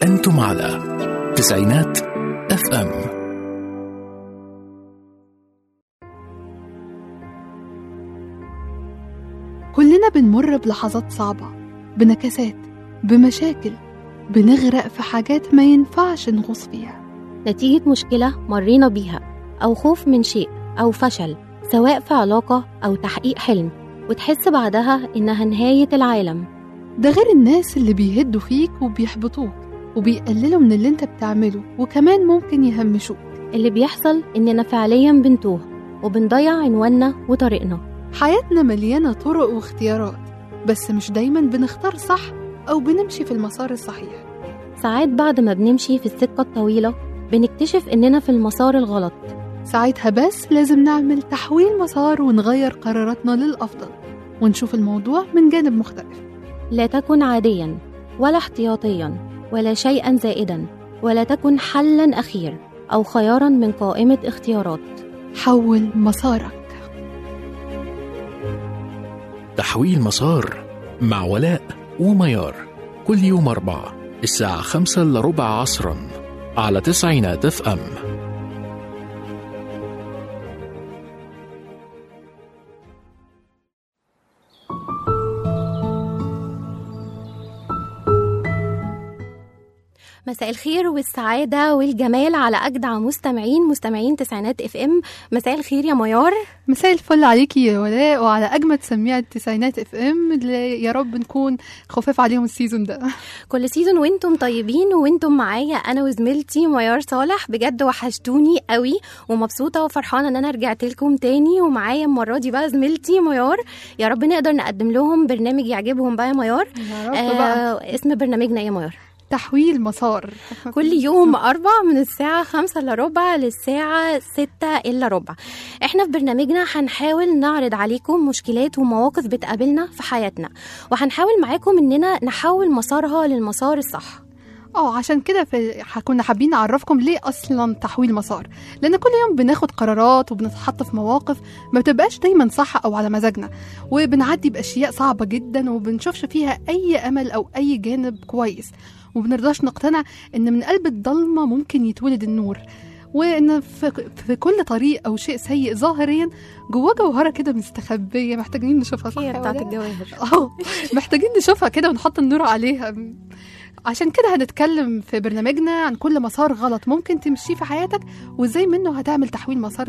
أنتم على تسعينات اف ام كلنا بنمر بلحظات صعبة بنكسات بمشاكل بنغرق في حاجات ما ينفعش نغوص فيها نتيجة مشكلة مرينا بيها أو خوف من شيء أو فشل سواء في علاقة أو تحقيق حلم وتحس بعدها إنها نهاية العالم ده غير الناس اللي بيهدوا فيك وبيحبطوك وبيقللوا من اللي انت بتعمله وكمان ممكن يهمشوك اللي بيحصل إننا فعليا بنتوه وبنضيع عنواننا وطريقنا حياتنا مليانة طرق واختيارات بس مش دايما بنختار صح أو بنمشي في المسار الصحيح ساعات بعد ما بنمشي في السكة الطويلة بنكتشف إننا في المسار الغلط ساعتها بس لازم نعمل تحويل مسار ونغير قراراتنا للأفضل ونشوف الموضوع من جانب مختلف لا تكن عاديا ولا احتياطيا ولا شيئا زائدا ولا تكن حلا أخير أو خيارا من قائمة اختيارات حول مسارك تحويل مسار مع ولاء وميار كل يوم أربعة الساعة خمسة إلا ربع عصرا على تسعينات اف ام مساء الخير والسعادة والجمال على أجدع مستمعين مستمعين تسعينات اف ام مساء الخير يا ميار مساء الفل عليكي يا ولاء وعلى أجمد سميعة التسعينات اف ام اللي يا رب نكون خفاف عليهم السيزون ده كل سيزون وانتم طيبين وانتم معايا انا وزميلتي ميار صالح بجد وحشتوني قوي ومبسوطه وفرحانه ان انا رجعت لكم تاني ومعايا المره دي بقى زميلتي ميار يا رب نقدر نقدم لهم برنامج يعجبهم بقى يا ميار يا رب بقى آه اسم برنامجنا ايه يا ميار تحويل مسار كل يوم أربع من الساعة خمسة إلا ربع للساعة ستة إلا ربع إحنا في برنامجنا هنحاول نعرض عليكم مشكلات ومواقف بتقابلنا في حياتنا وهنحاول معاكم إننا نحول مسارها للمسار الصح اه عشان كده في كنا حابين نعرفكم ليه اصلا تحويل مسار لان كل يوم بناخد قرارات وبنتحط في مواقف ما بتبقاش دايما صح او على مزاجنا وبنعدي باشياء صعبه جدا وبنشوفش فيها اي امل او اي جانب كويس وبنرضاش نقتنع ان من قلب الضلمه ممكن يتولد النور وان في, في كل طريق او شيء سيء ظاهريا جواه جوهره كده مستخبيه محتاجين نشوفها صح هي يا بتاعت ولاء؟ الجواهر اه محتاجين نشوفها كده ونحط النور عليها عشان كده هنتكلم في برنامجنا عن كل مسار غلط ممكن تمشيه في حياتك وازاي منه هتعمل تحويل مسار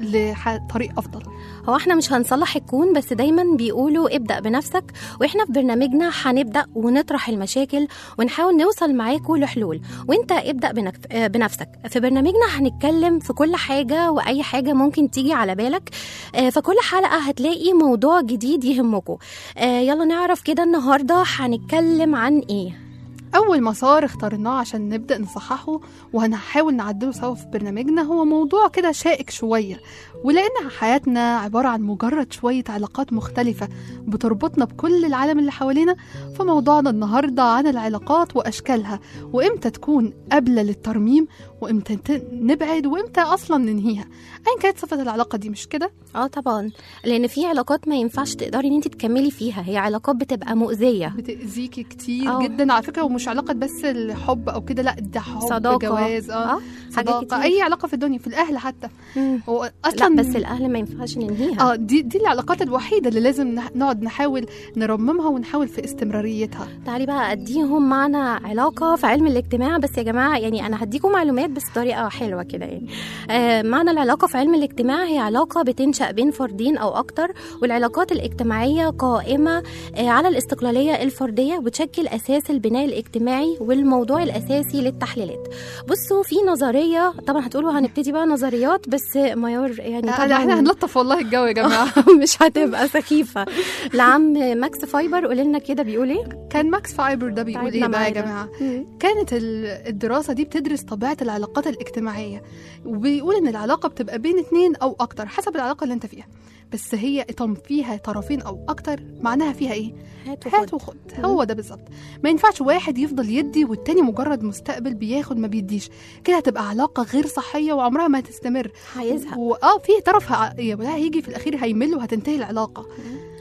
لطريق افضل هو احنا مش هنصلح الكون بس دايما بيقولوا ابدأ بنفسك واحنا في برنامجنا هنبدأ ونطرح المشاكل ونحاول نوصل معاكم لحلول وانت ابدأ بنك- آه، بنفسك في برنامجنا هنتكلم في كل حاجة وأي حاجة ممكن تيجي على بالك آه، فكل حلقة هتلاقي موضوع جديد يهمكم آه، يلا نعرف كده النهاردة هنتكلم عن ايه اول مسار اخترناه عشان نبدا نصححه وهنحاول نعدله سوا في برنامجنا هو موضوع كده شائك شويه ولان حياتنا عباره عن مجرد شويه علاقات مختلفه بتربطنا بكل العالم اللي حوالينا فموضوعنا النهارده عن العلاقات واشكالها وامتى تكون قابله للترميم وامتى ت- نبعد وامتى اصلا ننهيها ايا كانت صفه العلاقه دي مش كده اه طبعا لان في علاقات ما ينفعش تقدري ان انت تكملي فيها هي علاقات بتبقى مؤذيه بتاذيكي كتير أو. جدا على فكره ومش علاقه بس الحب او كده لا ده حب صداقه جواز اه اه حاجات صداقه كتير اي علاقه في الدنيا في الاهل حتى مم. هو لا اصلا بس الاهل ما ينفعش ننهيها اه دي دي العلاقات الوحيده اللي لازم نح- نقعد نحاول نرممها ونحاول في استمراريتها تعالي بقى اديهم معنا علاقه في علم الاجتماع بس يا جماعه يعني انا هديكم معلومات بس بطريقه حلوه كده يعني آه معنى العلاقه في علم الاجتماع هي علاقه بتنشا بين فردين او اكتر والعلاقات الاجتماعيه قائمه آه على الاستقلاليه الفرديه وبتشكل اساس البناء الاجتماعي والموضوع الاساسي للتحليلات بصوا في نظريه طبعا هتقولوا هنبتدي بقى نظريات بس ميار يعني لا طبعا احنا هنلطف والله الجو يا جماعه مش هتبقى سخيفه لعم ماكس فايبر قولي لنا كده بيقول ايه كان ماكس فايبر ده بيقول تعبنا ايه بقى يا معانا. جماعه مم. كانت ال- الدراسة دي بتدرس طبيعة العلاقات الاجتماعية وبيقول إن العلاقة بتبقى بين اتنين أو أكتر حسب العلاقة اللي أنت فيها بس هي طم فيها طرفين أو أكتر معناها فيها إيه؟ هات هات وخد وخد هو ده بالظبط ما ينفعش واحد يفضل يدي والتاني مجرد مستقبل بياخد ما بيديش كده هتبقى علاقة غير صحية وعمرها ما هتستمر هيزهق واه في طرف ه- يا ولا هيجي في الأخير هيمل وهتنتهي العلاقة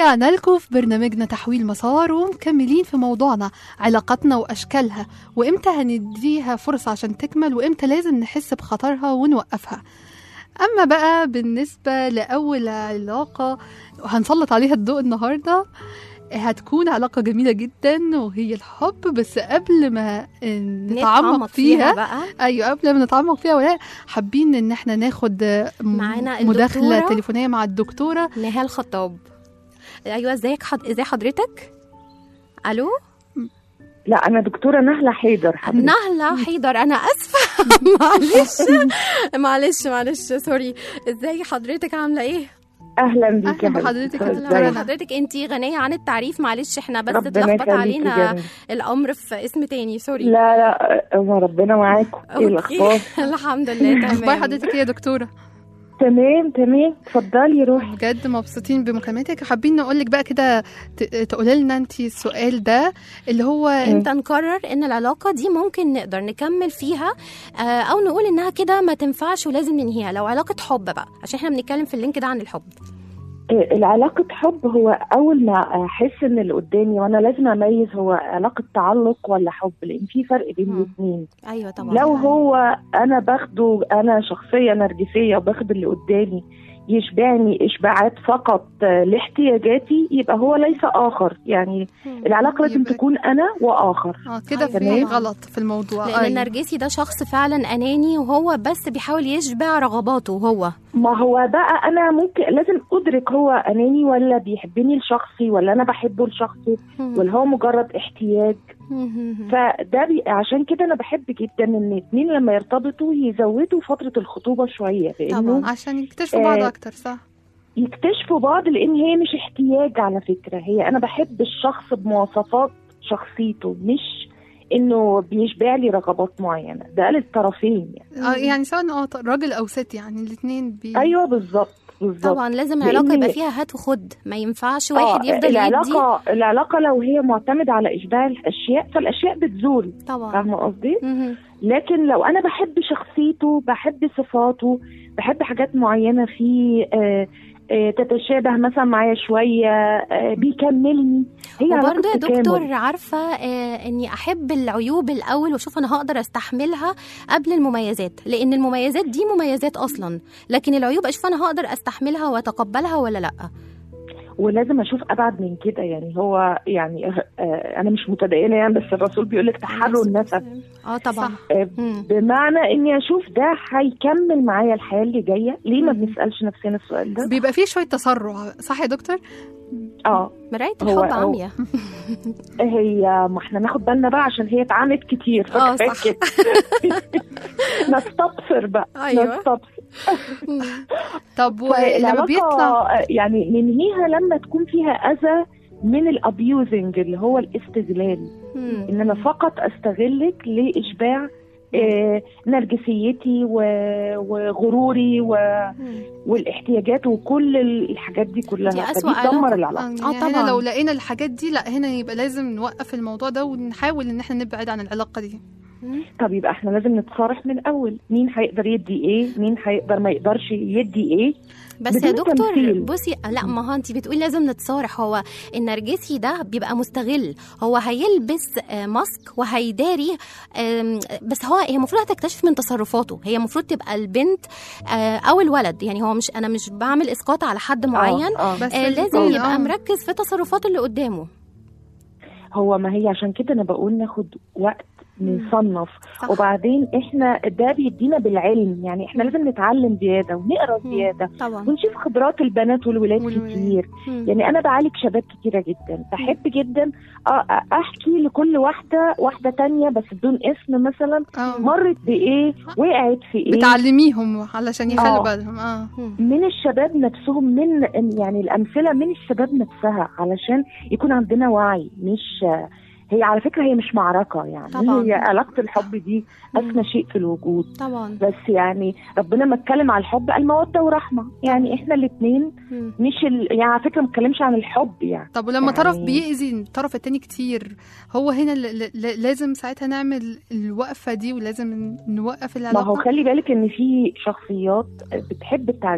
ورجعنا لكم في برنامجنا تحويل مسار ومكملين في موضوعنا علاقاتنا وأشكالها وإمتى هنديها فرصة عشان تكمل وإمتى لازم نحس بخطرها ونوقفها أما بقى بالنسبة لأول علاقة هنسلط عليها الضوء النهاردة هتكون علاقة جميلة جدا وهي الحب بس قبل ما نتعمق فيها بقى ايوه قبل ما نتعمق فيها ولا حابين ان احنا ناخد م- معانا مداخله الدكتورة. تليفونيه مع الدكتوره نهال خطاب ايوه ازيك حد... ازي حضرتك الو لا انا دكتوره نهله حيدر حضرتك نهلة حيدر انا اسفه معلش معلش معلش سوري ازاي حضرتك عامله ايه اهلا بيك أهلاً يا بحضرتك يا حبيبتي. دكتورة لا إزيك؟ نهى. حضرتك انت غنيه عن التعريف معلش احنا بس ربنا اتلخبط يخليكي علينا جميل. الامر في اسم تاني سوري لا لا هو ربنا معاكم ايه أوكي. الاخبار الحمد لله اخبار تمام حضرتك ايه يا دكتوره تمام تمام اتفضلي روحي بجد مبسوطين بمكالمتك حابين نقول لك بقى كده تقولي لنا انت السؤال ده اللي هو امتى نقرر ان العلاقه دي ممكن نقدر نكمل فيها آه، او نقول انها كده ما تنفعش ولازم ننهيها لو علاقه حب بقى عشان احنا بنتكلم في اللينك ده عن الحب إيه، العلاقة حب هو أول ما أحس إن اللي قدامي وأنا لازم أميز هو علاقة تعلق ولا حب لأن في فرق بين مم. الاثنين ايوه طبعا لو هو أنا باخده أنا شخصية نرجسية وباخد اللي قدامي يشبعني إشباعات فقط آه، لاحتياجاتي يبقى هو ليس آخر يعني مم. العلاقة لازم يبقى- تكون أنا وآخر اه كده أيوة في تمام. غلط في الموضوع لان أيوة. النرجسي ده شخص فعلا اناني وهو بس بيحاول يشبع رغباته هو ما هو بقى انا ممكن لازم ادرك هو اناني ولا بيحبني لشخصي ولا انا بحبه لشخصي ولا هو مجرد احتياج فده بي... عشان كده انا بحب جدا ان اتنين لما يرتبطوا يزودوا فتره الخطوبه شويه لانه طبعاً. عشان يكتشفوا بعض آه، اكتر صح يكتشفوا بعض لان هي مش احتياج على فكره هي انا بحب الشخص بمواصفات شخصيته مش انه بيشبع لي رغبات معينه ده للطرفين يعني اه يعني سواء اه راجل او ست يعني الاثنين بي... ايوه بالظبط بالظبط طبعا لازم لأن- العلاقه يبقى فيها هات وخد ما ينفعش واحد آه، يفضل يدي العلاقة العلاقة لو هي معتمدة على إشباع الأشياء فالأشياء بتزول طبعا فاهمة قصدي؟ مهم. لكن لو أنا بحب شخصيته بحب صفاته بحب حاجات معينة فيه آه آه تتشابه مثلا معايا شوية آه بيكملني هي وبرضه علاقة يا تكامل. دكتور عارفه آه اني احب العيوب الاول واشوف انا هقدر استحملها قبل المميزات لان المميزات دي مميزات اصلا لكن العيوب اشوف انا هقدر استحملها واتقبلها ولا لا ولازم أشوف أبعد من كده يعني هو يعني آه آه أنا مش متدينة يعني بس الرسول بيقول لك تحروا النفس اه طبعا صح. آه مم. بمعنى إني أشوف ده هيكمل معايا الحياة اللي جاية ليه ما مم. بنسألش نفسنا السؤال ده؟ بيبقى فيه شويه تسرع صح يا دكتور اه مرايه هو- الحب هو- عمياء هي ما احنا ناخد بالنا بقى عشان هي اتعانت كتير اه فكفاية صح. كده. نستبصر بقى أيوة. نستبصر طب ولما فالعلاقة بيطلع يعني ننهيها لما تكون فيها اذى من الابيوزنج اللي هو الاستغلال مم. ان انا فقط استغلك لاشباع آه، نرجسيتي و- وغروري و- مم. والاحتياجات وكل الحاجات دي كلها دي أسوأ فدي تدمر علاقة. العلاقه آه، آه، يعني هنا طبعاً. لو لقينا الحاجات دي لا هنا يبقى لازم نوقف الموضوع ده ونحاول ان احنا نبعد عن العلاقه دي مم. طب يبقى احنا لازم نتصارح من الاول مين هيقدر يدي ايه مين هيقدر ما يقدرش يدي ايه بس يا بدون دكتور تمثيل. بصي لا ما هو انت بتقولي لازم نتصارح هو النرجسي ده بيبقى مستغل هو هيلبس آه، ماسك وهيداري آم، بس هو هي المفروض هتكتشف من تصرفاته هي المفروض تبقى البنت آه، او الولد يعني هو مش انا مش بعمل اسقاط على حد معين آه. آه. بس آه، لازم الاتنين، يبقى آه. مركز في تصرفات اللي قدامه هو ما هي عشان كده انا بقول ناخد وقت نصنف صح. وبعدين احنا ده بيدينا بالعلم يعني احنا لازم نتعلم زياده ونقرا مم. زياده طبعا ونشوف خبرات البنات والولاد والولاد. كتير مم. يعني انا بعالج شباب كتيره جدا بحب جدا آه، احكي لكل واحده واحده تانية بس بدون اسم مثلا اه مرت بايه وقعت في ايه بتعلميهم علشان يخلوا آه. بالهم اه مم. من الشباب نفسهم من يعني الامثله من الشباب نفسها علشان يكون عندنا وعي مش هي على فكره هي مش معركه يعني طبعاً. هي علاقه الحب دي اسمى شيء في الوجود طبعا بس يعني ربنا ما اتكلم على الحب قال موده ورحمه يعني احنا الاثنين مم. مش ال... يعني على فكره ما اتكلمش عن الحب يعني طب ولما يعني- طرف بيأذي الطرف التاني كتير هو هنا ل- ل- لازم ساعتها نعمل الوقفة دي ولازم نوقف ما هو العلاقة خلي بالك ان في شخصيات بتحب التعذيب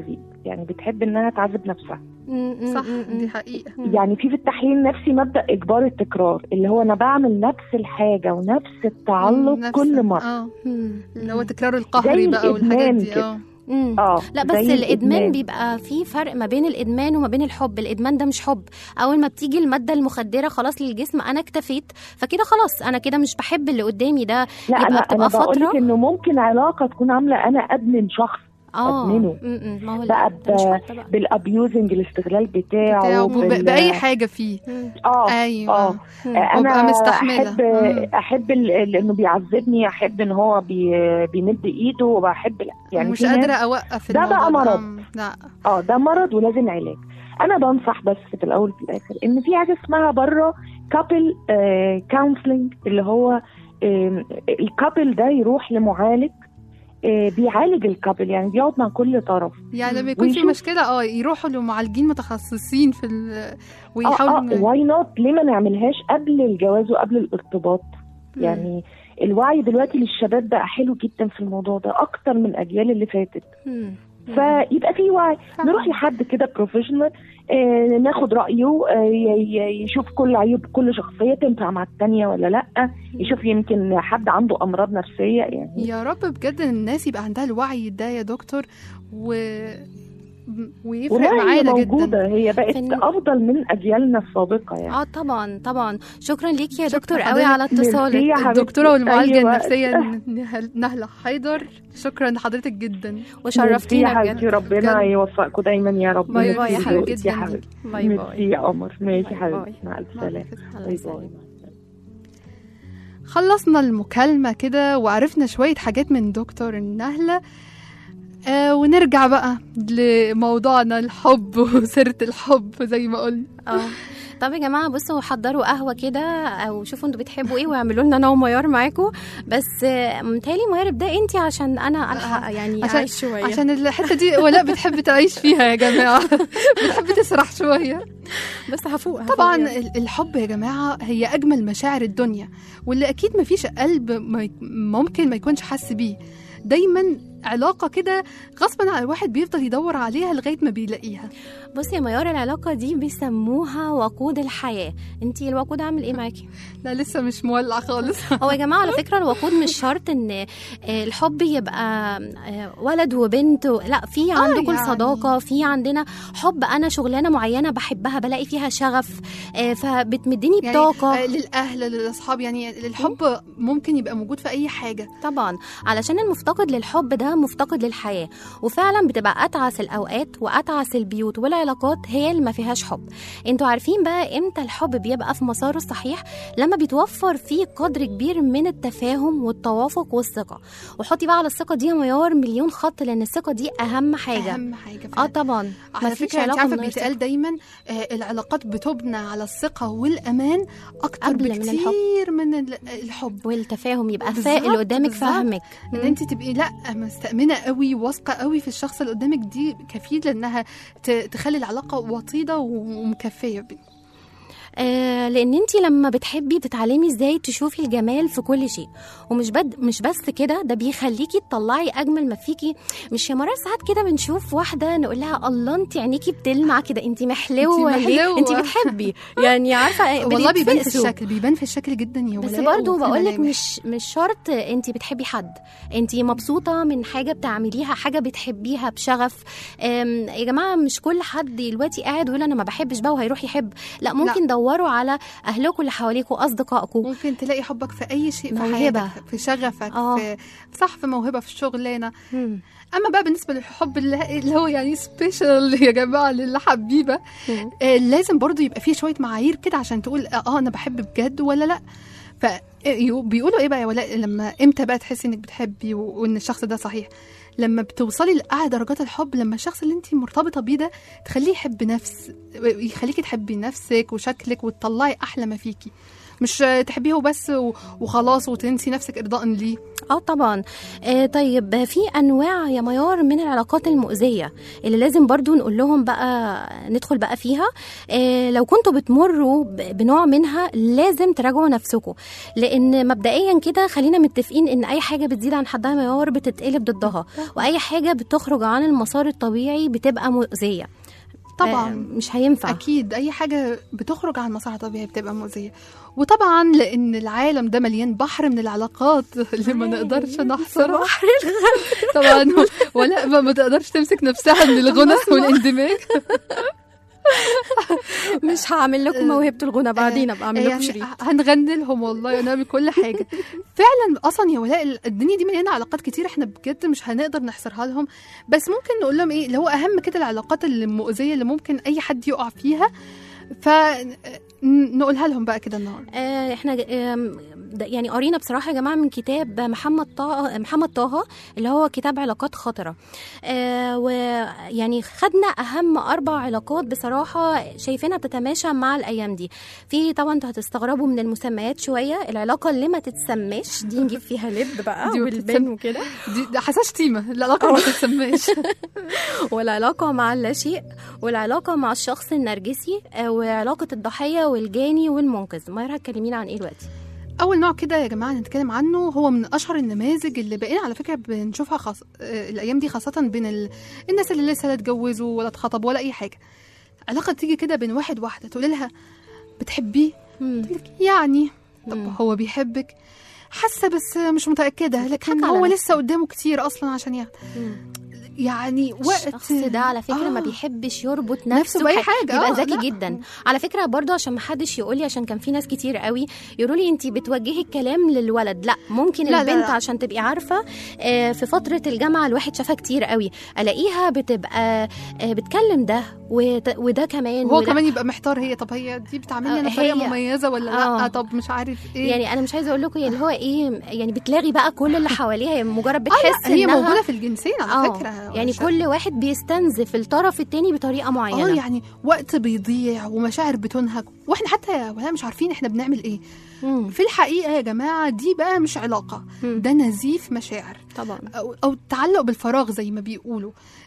يعني بتحب انها تعذب نفسها صح دي حقيقه يعني في في التحليل النفسي مبدا اجبار التكرار اللي هو انا بعمل نفس الحاجه ونفس التعلق نفس- كل مره اه مم. اللي هو تكرار القهري زي بقى والحاجات الإدمان دي كده. اه مم. اه لا بس زي الادمان بيبقى في فرق ما بين الادمان وما بين الحب الادمان ده مش حب اول ما بتيجي الماده المخدره خلاص للجسم انا اكتفيت فكده خلاص انا كده مش بحب اللي قدامي ده لا يبقى انا بتبقى انا بقول لك فترة. انه ممكن علاقه تكون عامله انا ادمن شخص اه أدمنه. م- م. ما هو بقى لا ده مش ب- حب بقى بالابيوزنج الاستغلال بتاعه, بتاعه وب- بال- باي حاجه فيه مم. اه ايوه اه مم. وأبقى انا مستحملة. احب مم. احب ال- ال- انه بيعذبني احب ان هو بي بيمد ايده وبحب لا يعني مش في ناس- قادره اوقف ده بقى الموضوع مرض. مم. لا اه ده مرض ولازم علاج انا بنصح بس في الاول وفي الاخر ان في حاجه اسمها بره كابل كونسلنج اللي هو الكابل ده يروح لمعالج آه، بيعالج الكابل يعني بيقعد مع كل طرف يعني لما يكون في ويشوف- مشكله اه يروحوا لمعالجين متخصصين في ال... اه ويحاولوا اه إنه- واي نوت ليه ما نعملهاش قبل الجواز وقبل الارتباط مم. يعني الوعي دلوقتي للشباب بقى حلو جدا في الموضوع ده اكتر من الاجيال اللي فاتت مم. فيبقى في وعي فعلا. نروح لحد كده بروفيشنال آه ناخد رايه آه ي- ي- يشوف كل عيوب كل شخصيه تنفع مع الثانيه ولا لا يشوف يمكن حد عنده امراض نفسيه يعني يا رب بجد إن الناس يبقى عندها الوعي ده يا دكتور و... ويفرق والله هي معانا موجوده جدا هي بقت فن- افضل من اجيالنا السابقه يعني اه طبعا طبعا شكرا ليك يا شكرا دكتور حضرتك. قوي على ميرسي اتصالك يا حبيبتي. الدكتوره والمعالجه أي وقت. النفسيه نهل- نهله حيدر شكرا لحضرتك جدا ميرسي وشرفتينا يا حبيبتي بجد ربنا بجد. يوفقكم دايما يا رب باي باي يا ميرسي حبيبتي ذوقك يا جدا حبيبتي باي ميرسي باي يا قمر ماشي باي يا باي. حبيبتي مع الف مع سلامه الله باي يسلمك. باي خلصنا المكالمة كده وعرفنا شوية حاجات من دكتور النهلة آه ونرجع بقى لموضوعنا الحب وسيرة الحب زي ما قلنا اه طب يا جماعه بصوا حضروا قهوه كده او شوفوا انتوا بتحبوا ايه واعملوا لنا انا وميار معاكم بس آه، متهيألي ميار ابدا انت عشان انا الحق يعني عشان- اعيش شويه عشان الحتة دي ولاء بتحب تعيش فيها يا جماعة بتحب تسرح شوية بس هفوق هفوق طبعا يعني. ال- الحب يا جماعة هي أجمل مشاعر الدنيا واللي أكيد مفيش قلب ما يك- ممكن ما يكونش حس بيه دايما علاقة كده غصبا عن الواحد بيفضل يدور عليها لغاية ما بيلاقيها بصي يا ميار العلاقه دي بيسموها وقود الحياه انت الوقود عامل ايه معاكي لا لسه مش مولع خالص هو يا جماعه على فكره الوقود مش شرط ان آه، الحب يبقى آه، ولد وبنت و- لا في عندكم يعني. صداقه في عندنا حب انا شغلانه معينه بحبها بلاقي فيها شغف آه، فبتمدني يعني بطاقه آه، للأهل للأصحاب يعني الحب ممكن يبقى موجود في أي حاجة طبعا علشان المفتقد للحب ده مفتقد للحياة وفعلا بتبقى أتعس الأوقات وأتعس البيوت والعلاقات هي اللي ما فيهاش حب انتوا عارفين بقى امتى الحب بيبقى في مساره الصحيح لما بيتوفر فيه قدر كبير من التفاهم والتوافق والثقة وحطي بقى على الثقة دي يا ميار مليون خط لأن الثقة دي أهم حاجة أهم حاجة اه فعلا. طبعا على مفيش فكرة انت علاقة عارفة من غير بيتقال ثقة. دايما آه، العلاقات بتبنى على الثقة والأمان أكتر قبل من بكتير من ال- الحب والتفاهم يبقى بالظبط، فا اللي قدامك بالظبط. فاهمك ان انت تبقي لا مستأمنة قوي واثقة قوي في الشخص اللي قدامك دي كفيل انها ت- تخلي العلاقة وطيدة ومكفية آه لان انت لما بتحبي بتتعلمي ازاي تشوفي الجمال في كل شيء ومش بد مش بس كده ده بيخليكي تطلعي اجمل ما فيكي مش يا مرات ساعات كده بنشوف واحده نقول لها الله انت عينيكي بتلمع كده انت محلوه انتي ليه محلوة. انت بتحبي يعني عارفه والله بيبان في بيتفقسوا. الشكل بيبان في الشكل جدا يا بس ولاء برضو وفي بقول لك ملامح. مش مش شرط انت بتحبي حد انت مبسوطه من حاجه بتعمليها حاجه بتحبيها بشغف أم، يا جماعه مش كل حد دلوقتي قاعد ويقول انا ما بحبش بقى وهيروح يحب لا ممكن دوروا على اهلكم اللي حواليكم اصدقائكم ممكن تلاقي حبك في اي شيء في موهبة. حياتك في شغفك آه. في صح في موهبه في الشغلانه مم. اما بقى بالنسبه للحب اللي اللي هو يعني سبيشال يا جماعه للي حبيبه مم. آه لازم برضو يبقى فيه شويه معايير كده عشان تقول اه انا بحب بجد ولا لا ف يو- بيقولوا ايه بقى يا ولاء لما امتى بقى تحسي انك بتحبي و- وان الشخص ده صحيح لما بتوصلي لاعلى درجات الحب لما الشخص اللي انت مرتبطه بيه ده تخليه يحب نفس يخليكي تحبي نفسك وشكلك وتطلعي احلى ما فيكي مش آه، تحبيه بس و- وخلاص وتنسي نفسك ارضاء ليه اه طبعا آه طيب في انواع يا ميار من العلاقات المؤذيه اللي لازم برضو نقول لهم بقى ندخل بقى فيها آه لو كنتوا بتمروا ب- بنوع منها لازم تراجعوا نفسكم لان مبدئيا كده خلينا متفقين ان اي حاجه بتزيد عن حدها يا ميار بتتقلب ضدها واي حاجه بتخرج عن المسار الطبيعي بتبقى مؤذيه آه طبعا مش هينفع اكيد اي حاجه بتخرج عن مسار طبيعي بتبقى مؤذيه وطبعا لان العالم ده مليان بحر من العلاقات اللي ما نقدرش نحصرها طبعا ولا ما, ما تقدرش تمسك نفسها من الغنى والاندماج مش هعمل لكم موهبه الغنى بعدين ابقى اعمل لكم يعني شريط هنغني لهم والله ونعمل كل حاجه فعلا اصلا يا ولاء الدنيا دي مليانه علاقات كتير احنا بجد مش هنقدر نحصرها لهم بس ممكن نقول لهم ايه اللي هو اهم كده العلاقات المؤذيه اللي ممكن اي حد يقع فيها فنقولها لهم بقى كده النهارده آه، احنا آم، ده- يعني قرينا بصراحه يا جماعه من كتاب محمد طه محمد طه اللي هو كتاب علاقات خطره آه، ويعني خدنا اهم اربع علاقات بصراحه شايفينها بتتماشى مع الايام دي في طبعا انتوا هتستغربوا من المسميات شويه العلاقه اللي ما تتسماش دي نجيب فيها لب بقى دي ما والبن بتتسم- وكده دي ده حساس شتيمه العلاقه ما تتسماش والعلاقة مع اللاشيء والعلاقة مع الشخص النرجسي آه، وعلاقة الضحية والجاني والمنقذ مايرا هتكلمينا عن ايه دلوقتي؟ اول نوع كده يا جماعه نتكلم عنه هو من اشهر النماذج اللي بقينا على فكره بنشوفها خاص... آه، الايام دي خاصه بين ال... الناس اللي لسه لا اتجوزوا ولا اتخطبوا ولا اي حاجه علاقه تيجي كده بين واحد واحده تقول لها بتحبيه مم. تقول لك يعني طب مم. هو بيحبك حاسه بس مش متاكده لكن بتضحك على هو نفسك. لسه قدامه كتير اصلا عشان ياخد مم. يعني وقت الشخص ده على فكره ما آه. بيحبش يربط نفسه نفسه بأي بح- حاجة، بيبقى آه، ذكي لا. جدا على فكره برضو عشان ما حدش يقول لي عشان كان في ناس كتير قوي يقولوا لي انت بتوجهي الكلام للولد لا ممكن لا، لا، البنت لا. عشان تبقي عارفه آه، في فتره الجامعه الواحد شافها كتير قوي الاقيها بتبقى آه، بتكلم ده وت- وده كمان وهو وده. كمان يبقى محتار هي طب هي دي بتعاملني انا آه، بطريقه هي- مميزه ولا لا آه. طب مش عارف ايه يعني انا مش عايزه اقول لكم يعني اللي هو ايه يعني بتلاغي بقى كل اللي حواليها هي مجرد آه، لا، بتحس هي انها موجوده في الجنسين على اه فكره يعني مش- كل واحد بيستنزف الطرف التاني بطريقه اه معينه يعني وقت بيضيع ومشاعر بتنهك واحنا حتى يا ولا مش عارفين احنا بنعمل ايه مم. في الحقيقه يا جماعه دي بقى مش علاقه مم. ده نزيف مشاعر طبعا او, أو تعلق بالفراغ زي ما بيقولوا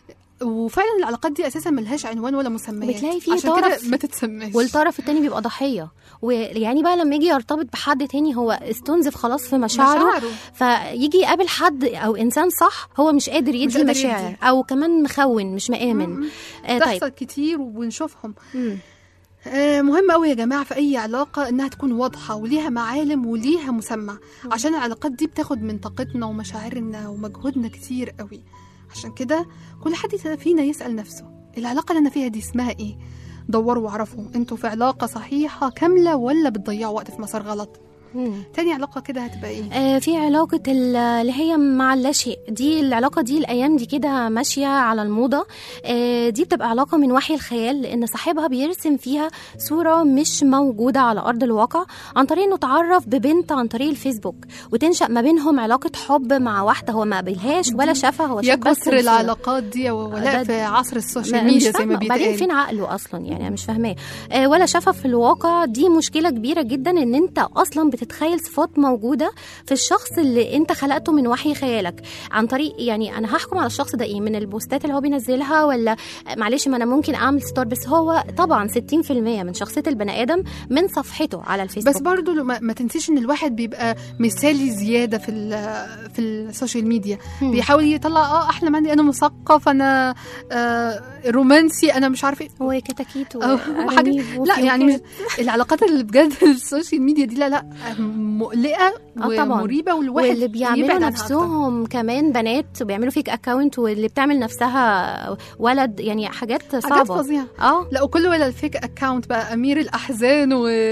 وفعلا العلاقات دي اساسا ملهاش عنوان ولا مسميات بتلاقي فيه عشان كده طرف ما تتسماش والطرف التاني بيبقى ضحيه ويعني بقى لما يجي يرتبط بحد تاني هو استنزف خلاص في مشاعره مشاعره فيجي يقابل حد او انسان صح هو مش قادر يدي قادر مشاعر يدي. او كمان مخون مش مآمن م- م. آه طيب تحصل كتير وبنشوفهم مم. آه، مهم قوي يا جماعه في اي علاقه انها تكون واضحه وليها معالم وليها مسمى عشان العلاقات دي بتاخد من طاقتنا ومشاعرنا ومجهودنا كتير قوي عشان كده كل حد فينا يسال نفسه العلاقه اللي انا فيها دي اسمها ايه دوروا واعرفوا انتوا في علاقه صحيحه كامله ولا بتضيعوا وقت في مسار غلط مم. تاني علاقه كده هتبقى ايه آه، في علاقة ال- اللي هي مع اللاشيء دي العلاقة دي الأيام دي كده ماشية على الموضة آه، دي بتبقى علاقة من وحي الخيال لأن صاحبها بيرسم فيها صورة مش موجودة على أرض الواقع عن طريق إنه اتعرف ببنت عن طريق الفيسبوك وتنشأ ما بينهم علاقة حب مع واحدة هو ما قابلهاش ولا شافها هو يا شاف بس كتر الصورة. العلاقات دي يا ولاء ده- في عصر السوشيال ما- مش ميديا زي فاهمة. ما بعدين بيتقال فين عقله اصلا يعني انا مش فاهماه آه ولا شافها في الواقع دي مشكله كبيره جدا ان انت اصلا بتتخيل صفات موجوده في الشخص اللي انت خلقته من وحي خيالك عن طريق يعني انا هحكم على الشخص ده ايه من البوستات اللي هو بينزلها ولا آه، معلش ما انا ممكن اعمل ستار بس هو طبعا 60% من شخصيه البني ادم من صفحته على الفيسبوك بس برضو ما, ما تنسيش ان الواحد بيبقى مثالي زياده في ال- في السوشيال ميديا مم. بيحاول يطلع اه احلى ما عندي انا مثقف انا آه رومانسي انا مش عارفه ايه وكتاكيت أو وأرانيب حاجة لا يعني مش وفيونكات. العلاقات اللي بجد السوشيال ميديا دي لا لا مقلقه آه طبعاً. ومريبه والواحد واللي بيعملوا يبعد عنها أكتر. نفسهم كمان بنات وبيعملوا فيك اكونت واللي بتعمل نفسها ولد يعني حاجات حاجات صعبه فظيعه اه لا وكل ولا الفيك اكاونت بقى امير الاحزان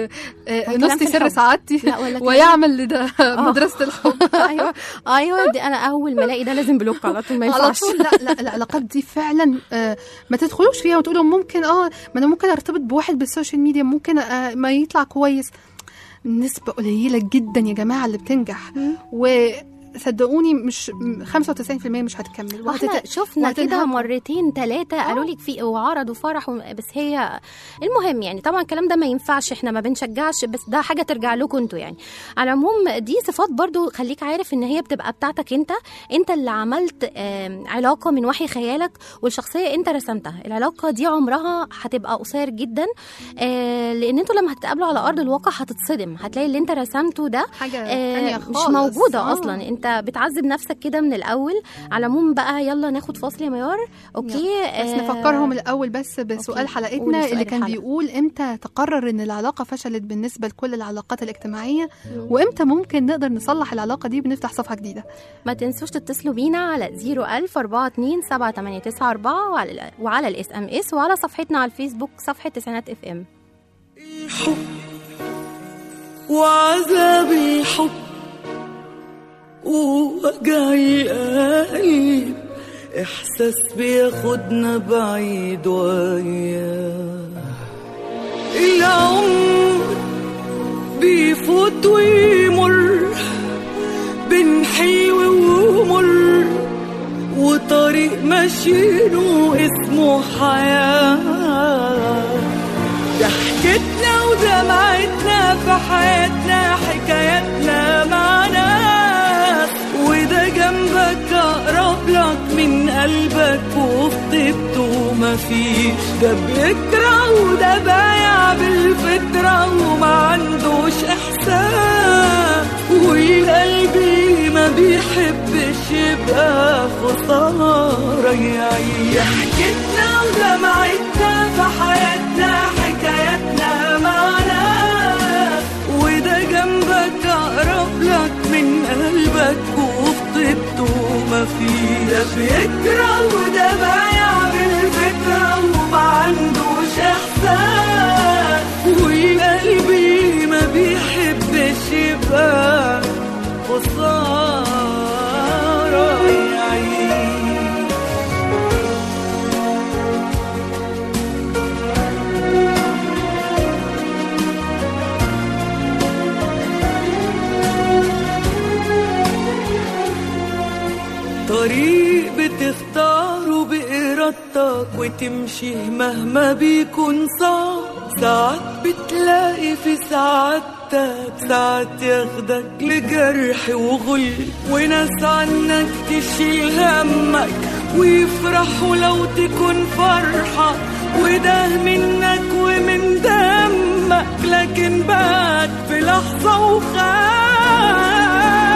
كلام ونصتي في سر الحب. سعادتي لا ولا كلام. ويعمل لده مدرسه الحب ايوه ايوه دي انا اول ما الاقي ده لازم بلوك على طول ما على ينفعش طول لا لا العلاقات دي فعلا آه، ما تدخلوش فيها وتقولوا ممكن اه ما انا ممكن ارتبط بواحد بالسوشيال ميديا ممكن آه، ما يطلع كويس نسبة قليلة جدا يا جماعة اللي بتنجح و صدقوني مش م- 95% مش هتكمل واحنا وهتت... شفنا كده وهتنهار. مرتين ثلاثة قالوا لك في وعرضوا فرح وم- بس هي المهم يعني طبعا الكلام ده ما ينفعش احنا ما بنشجعش بس ده حاجة ترجع لكم انتوا يعني على العموم دي صفات برضو خليك عارف ان هي بتبقى بتاعتك انت انت اللي عملت آم، علاقة من وحي خيالك والشخصية انت رسمتها العلاقة دي عمرها هتبقى قصير جدا آه، لان انتوا لما هتتقابلوا على ارض الواقع هتتصدم هتلاقي اللي انت رسمته ده حاجه آه، تانية مش خالص موجودة آه. أصلا أنت بتعذب نفسك كده من الأول على العموم بقى يلا ناخد فاصل يا ميار أوكي بس آه، نفكرهم الاول بس بسؤال أوكي. قولي حلقتنا سؤال اللي كان الحلقة. بيقول امتى تقرر ان العلاقه فشلت بالنسبه لكل العلاقات الاجتماعيه وامتى ممكن نقدر نصلح العلاقه دي بنفتح صفحه جديده ما تنسوش تتصلوا بينا على 01000 42 7894 وعلى وعلى الاس ام اس وعلى صفحتنا على الفيسبوك صفحة تسعينات اف ام الحب وعذاب الحب ووجع القلب إحساس بياخدنا بعيد وياه العمر بيفوت ويمر بين حلو ومر وطريق ماشيينه اسمه حياه ضحكتنا ودمعتنا في حياتنا حكاياتنا مع ناس وده جنبك أقرب لك من قلبك وفي طيبته مفيش ده بيكره وده بايع بالفطرة وما عندوش إحساس والقلب ما بيحبش يبقى خسارة يعيش ضحكتنا ودمعتنا في حياتنا حكاياتنا معنا وده جنبك أقرب لك من قلبك وفي طيبته مفيش ده بيكره وده بايع بالفكرة وما عندوش إحساس والقلب ما بيحبش يبقى خسارة يعيش طريق بتختاره بإرادتك وتمشي مهما بيكون صعب ساعات بتلاقي في سعادتك ساعات ياخدك لجرح وغل وناس عنك تشيل همك ويفرحوا لو تكون فرحة وده منك ومن دمك لكن بات في لحظة وخاف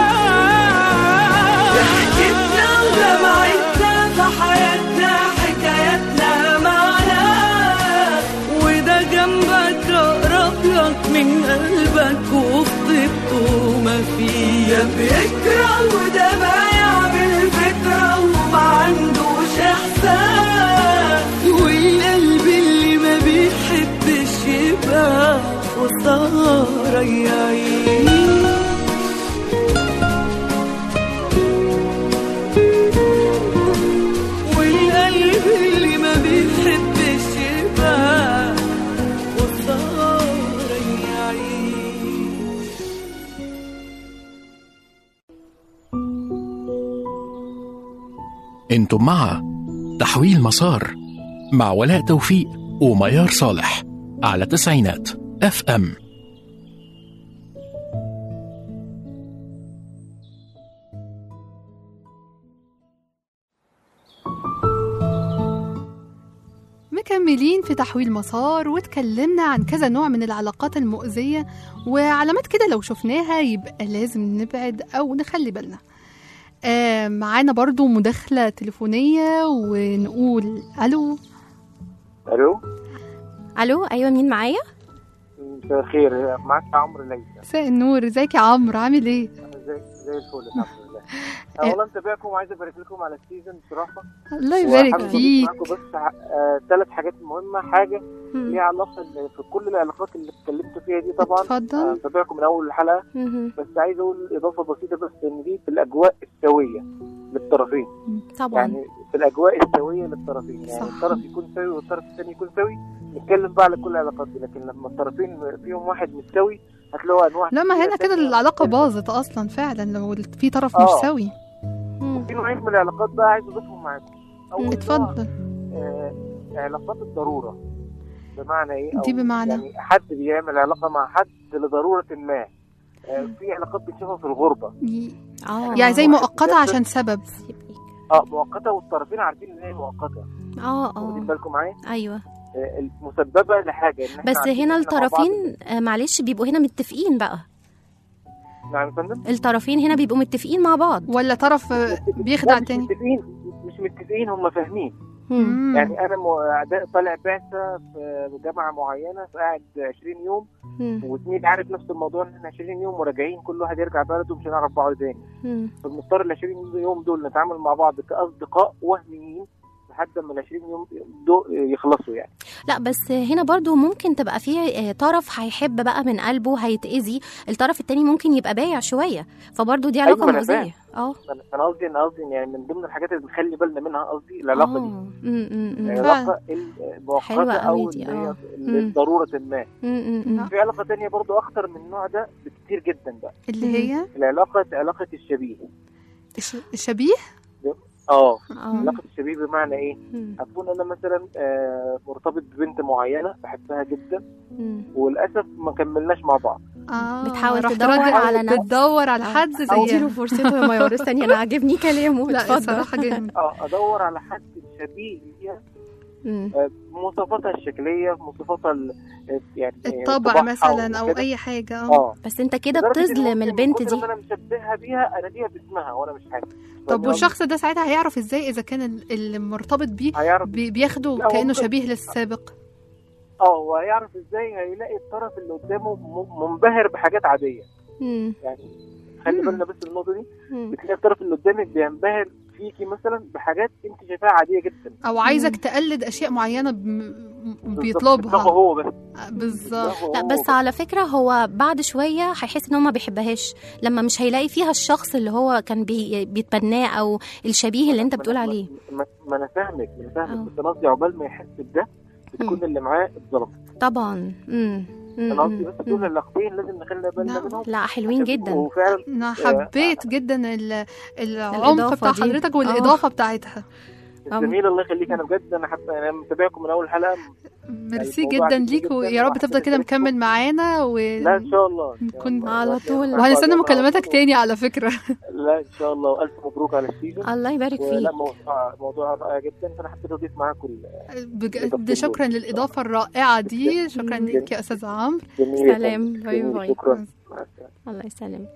ضحكتنا ودمعتنا في حياتنا حكاياتنا معنا وده جنبك أقرب لك من قلبك وفي طيبته ما فيه بيكره وده بايع بالفكرة وما عندوش إحساس والقلب اللي ما بيحبش يبقى خسارة يعيش والقلب اللي ما بيحبش يبقى خسارة يعيش انتم مع تحويل مسار مع ولاء توفيق وميار صالح على تسعينات اف ام مكملين في تحويل مسار واتكلمنا عن كذا نوع من العلاقات المؤذية وعلامات كده لو شفناها يبقى لازم نبعد أو نخلي بالنا آه معانا برضو مداخلة تليفونية ونقول ألو الو ألو أيوة مين معايا؟ مساء الخير معاك عمرو ليث مساء النور ازيك يا عمرو عامل ايه؟ زي زي الفل الحمد لله أنا والله متابعكم وعايز ابارك لكم على السيزون بصراحه الله يبارك وحابب أضيف فيك معاكم بس ثلاث حاجات مهمه حاجه مم. ليها علاقه ال- في كل العلاقات اللي اتكلمت فيها دي طبعا اتفضل. آه، متابعكم من اول الحلقه مهم. بس عايز اقول اضافه بسيطه بس ان دي في الاجواء السويه للطرفين طبعا يعني في الاجواء السويه للطرفين يعني صح. الطرف يكون سوي والطرف الثاني يكون سوي نتكلم بقى على كل العلاقات دي لكن لما الطرفين فيهم واحد مش سوي هتلاقوا انواع لا ما كتيرة هنا كده تانية. العلاقه باظت اصلا فعلا لو في طرف آه. مش سوي مم. في نوعين من العلاقات بقى عايز اضيفهم معاكم اول نوع اتفضل آه، علاقات الضروره بمعنى ايه دي أو بمعنى؟ يعني حد بيعمل علاقه مع حد لضروره ما آه، في علاقات بنشوفها في الغربه ي- اه يعني زي واحد مؤقته بجد- عشان سبب اه مؤقته والطرفين عارفين ان هي مؤقته اه واخدين اه بالكم معايا ايوه آه، المسببه لحاجه إن إحنا بس عارفين هنا إن إحنا مع بعض. الطرفين آه، معلش بيبقوا هنا متفقين بقى نعم يا فندم الطرفين هنا بيبقوا متفقين مع بعض ولا طرف آه، بيخدع لا، مش التاني متفقين مش متفقين هم فاهمين مم. مم. يعني انا م- طالع بعثه في جامعه معينه فقاعد 20 يوم مم. وزميلي عارف نفس الموضوع ان احنا 20 يوم وراجعين كل واحد يرجع بلده مش هنعرف بعض تاني مم. فبنضطر ال 20 يوم دول نتعامل مع بعض كاصدقاء وهميين لحد ما ال 20 يوم دول يخلصوا يعني لا بس هنا برضو ممكن تبقى في آه، طرف هيحب بقى من قلبه هيتأذي الطرف التاني ممكن يبقى بايع شوية فبرضو دي علاقة أيوة، أنا مؤذية اه انا أنا قصدي انا قصدي يعني من ضمن الحاجات اللي بنخلي بالنا منها قصدي العلاقه دي آه. مم، مم، مم. العلاقه حلوة المؤقته أوي او دي، اللي هي آه. اللي مم. ضروره ما مم، مم، مم. في علاقه تانية برضو اخطر من النوع ده بكتير جدا بقى اللي هي العلاقه علاقه الشبيه الش- الشبيه اه اه علاقه الشبيه بمعنى ايه مم، اكون انا مثلا آه، مرتبط ببنت معينه بحبها جدا مم. وللاسف ما كملناش مع بعض اه بتحاول رحت تدور راجع على نفس- بتدور على آه. حد اديله زيها فرصته يا ميار استني انا عاجبني كلامه لا اتفضل الصراحه جامد اه ادور على حد شبيه ليها مم. آه، بمواصفاتها الشكليه بمواصفاتها ال- آه، يعني آه، الطبع طباعها مثلا او وكده. اي حاجه اه اه بس انت كده لدرجة إن بتظلم ممكن من البنت كتر دي ما انا مشبهها بيها اناديها باسمها وانا مش حاسس طب فاهم والشخص ده ساعتها هيعرف ازاي اذا كان ال- اللي مرتبط بيه قصدي؟ هيعرف بي- بياخده لا، هو كانه ممكن- شبيه للسابق اه وهيعرف ازاي هيلاقي الطرف اللي قدامه م- منبهر بحاجات عاديه مم. يعني خلي مم. بالنا بس من النقطه دي مم. بتلاقي الطرف اللي قدامك بينبهر فيكي مثلا بحاجات انت شايفاها عاديه جدا او عايزك مم. تقلد اشياء معينه ب- م- بالظبط، بيطلبها دماغه هو بس بالظبط دماغه لا هو بس على فكرة هو بعد شوية هيحس ان هو ما بيحبهاش لما مش هيلاقي فيها الشخص اللي هو كان بي بيتبناه او الشبيه اللي انت ما- بتقول ما- عليه ما, ما انا فاهمك ما انا آه. فاهمك بس انا قصدي عقبال ما يحس بده بتكون مم. اللي معاه اتظلم طبعا مم. مم. انا قصدي بس مم. دول العلاقتين لازم نخلي بالنا نعم. منهم لا حلوين جدا وفعلا انا حبيت جدا ال- العمق الإضافة بتاع دي. حضرتك والاضافه بتاعتها الزميل الله يخليك انا بجد انا حب انا متابعكم من اول حلقه ميرسي الموضوع جدا عجبني ليك جداً ويا رب تفضل كده وهحب مكمل معانا و... لا ان شاء الله إن شاء نكون الله. على طول. وهنستنى مكالماتك تاني على فكره لا ان شاء الله والف مبروك على السيزون الله يبارك ولا فيك موضوع موضوع رائع جدا فانا حبيت اضيف معاكم ال- بجد شكرا للاضافه الرائعه دي شكرا ليك يا استاذ عمرو الجميل سلام باي باي شكرا مع السلامه الله يسلمك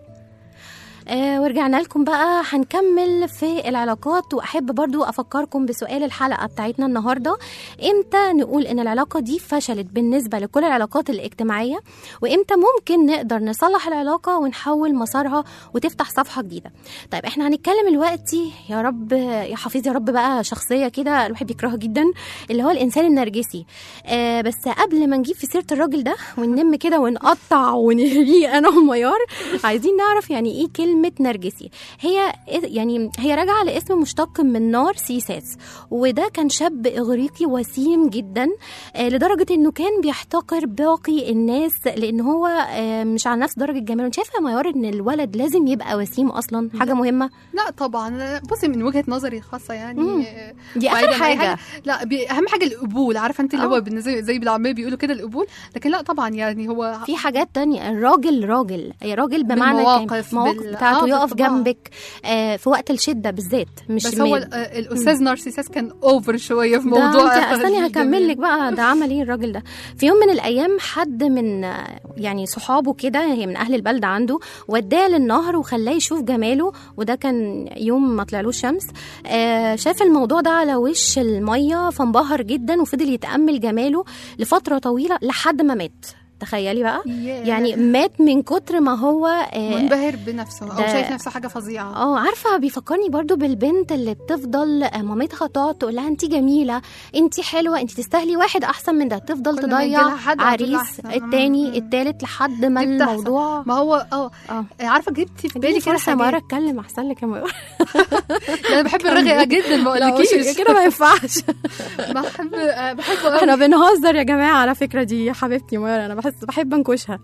آه ورجعنا لكم بقى هنكمل في العلاقات واحب برضو افكركم بسؤال الحلقه بتاعتنا النهارده امتى نقول ان العلاقه دي فشلت بالنسبه لكل العلاقات الاجتماعيه وامتى ممكن نقدر نصلح العلاقه ونحول مسارها وتفتح صفحه جديده طيب احنا هنتكلم دلوقتي يا رب يا حفيظ يا رب بقى شخصيه كده الواحد بيكرهها جدا اللي هو الانسان النرجسي آه بس قبل ما نجيب في سيره الراجل ده وننم كده ونقطع ونهريه انا وميار عايزين نعرف يعني ايه كلمه نرجسي هي يعني هي راجعه لاسم مشتق من نار سيساس وده كان شاب اغريقي وسيم جدا آه لدرجه انه كان بيحتقر باقي الناس لان هو آه مش على نفس درجه جماله انت شايفه يا ميار ان الولد لازم يبقى وسيم اصلا حاجه مهمه لا طبعا بصي من وجهه نظري الخاصه يعني مم. آه، دي بعيداً اخر عن أي حاجه لا بي- اهم حاجه القبول عارفه انت اللي آه. هو بالنسبة- زي بالعاميه بيقولوا كده القبول لكن لا طبعا يعني هو في حاجات تانية الراجل راجل أي راجل بمعنى بالمواقف، كان- مواقف بال- بتاعته آه، يقف بالطباع. جنبك آه في وقت الشدة بالذات مش بس هو من- ال- آه، الاستاذ نارسيساس كان اوفر شويه في ده موضوع انت استني الجميل. هكمل لك بقى ده عمل ايه الراجل ده في يوم من الايام حد من آه، يعني صحابه كده هي من اهل البلد عنده وداه للنهر وخلاه يشوف جماله وده كان يوم ما طلعلوش شمس آه شاف الموضوع ده على وش الميه فانبهر جدا وفضل يتامل جماله لفتره طويله لحد ما مات تخيلي بقى ياه. يعني مات من كتر ما هو آه، منبهر بنفسه او ده- شايف نفسه حاجه فظيعه اه عارفه بيفكرني برضو بالبنت اللي بتفضل آه، مامتها تقعد تقول لها انت جميله انت حلوه انت تستاهلي واحد احسن من ده تفضل كل ما تضيع يجيلها حد على طول عريس أحسن. التاني مم. التالت لحد ما دي بتحصل. الموضوع ما هو اه اه عارفه جبتي في بالي كده فرصه مره حاجات اتكلم احسن لك يا مروه انا بحب الرغي جدا ما اقولكيش كده ما ينفعش بحب آه، بحبه قوي احنا بنهزر يا جماعه على فكره دي حبيبتي مروه انا بحس بحب انكشها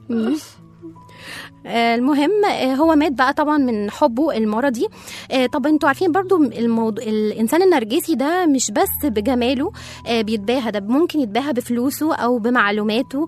آه، المهم آه، هو مات بقى طبعا من حبه المرضي آه، طب انتوا عارفين برضو الموضوع الانسان النرجسي ده مش بس بجماله آه، بيتباهى ده ممكن يتباهى بفلوسه او بمعلوماته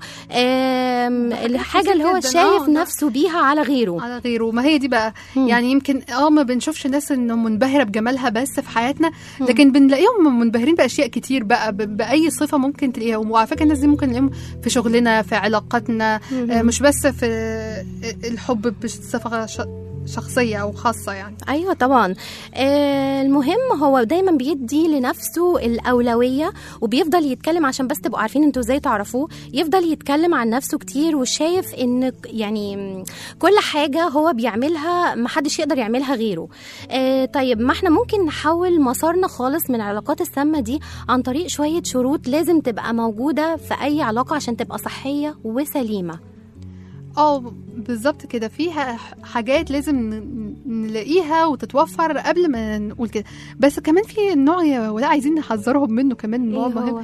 آم، ده حاجات الحاجه اللي هو كتير جداً. شايف آه، ده- نفسه بيها على غيره على غيره ما هي دي بقى مم. يعني يمكن اه ما بنشوفش ناس انه منبهره بجمالها بس في حياتنا لكن بنلاقيهم منبهرين باشياء كتير بقى ب- باي صفه ممكن تلاقيهم وعلى فكره الناس دي ممكن نلاقيهم في شغلنا في علاقاتنا آه، مش بس في الحب بصفه ش- شخصيه او خاصه يعني ايوه طبعا آه المهم هو دايما بيدي لنفسه الاولويه وبيفضل يتكلم عشان بس تبقوا عارفين انتوا ازاي تعرفوه يفضل يتكلم عن نفسه كتير وشايف ان ك- يعني م، كل حاجه هو بيعملها محدش يقدر يعملها غيره آه طيب ما احنا ممكن نحول مسارنا خالص من العلاقات السامه دي عن طريق شويه شروط لازم تبقى موجوده في اي علاقه عشان تبقى صحيه وسليمه اه بالظبط كده فيها حاجات لازم ن- نلاقيها وتتوفر قبل ما نقول كده بس كمان في نوع يا ولا عايزين نحذرهم منه كمان نوع إيه مهم هو؟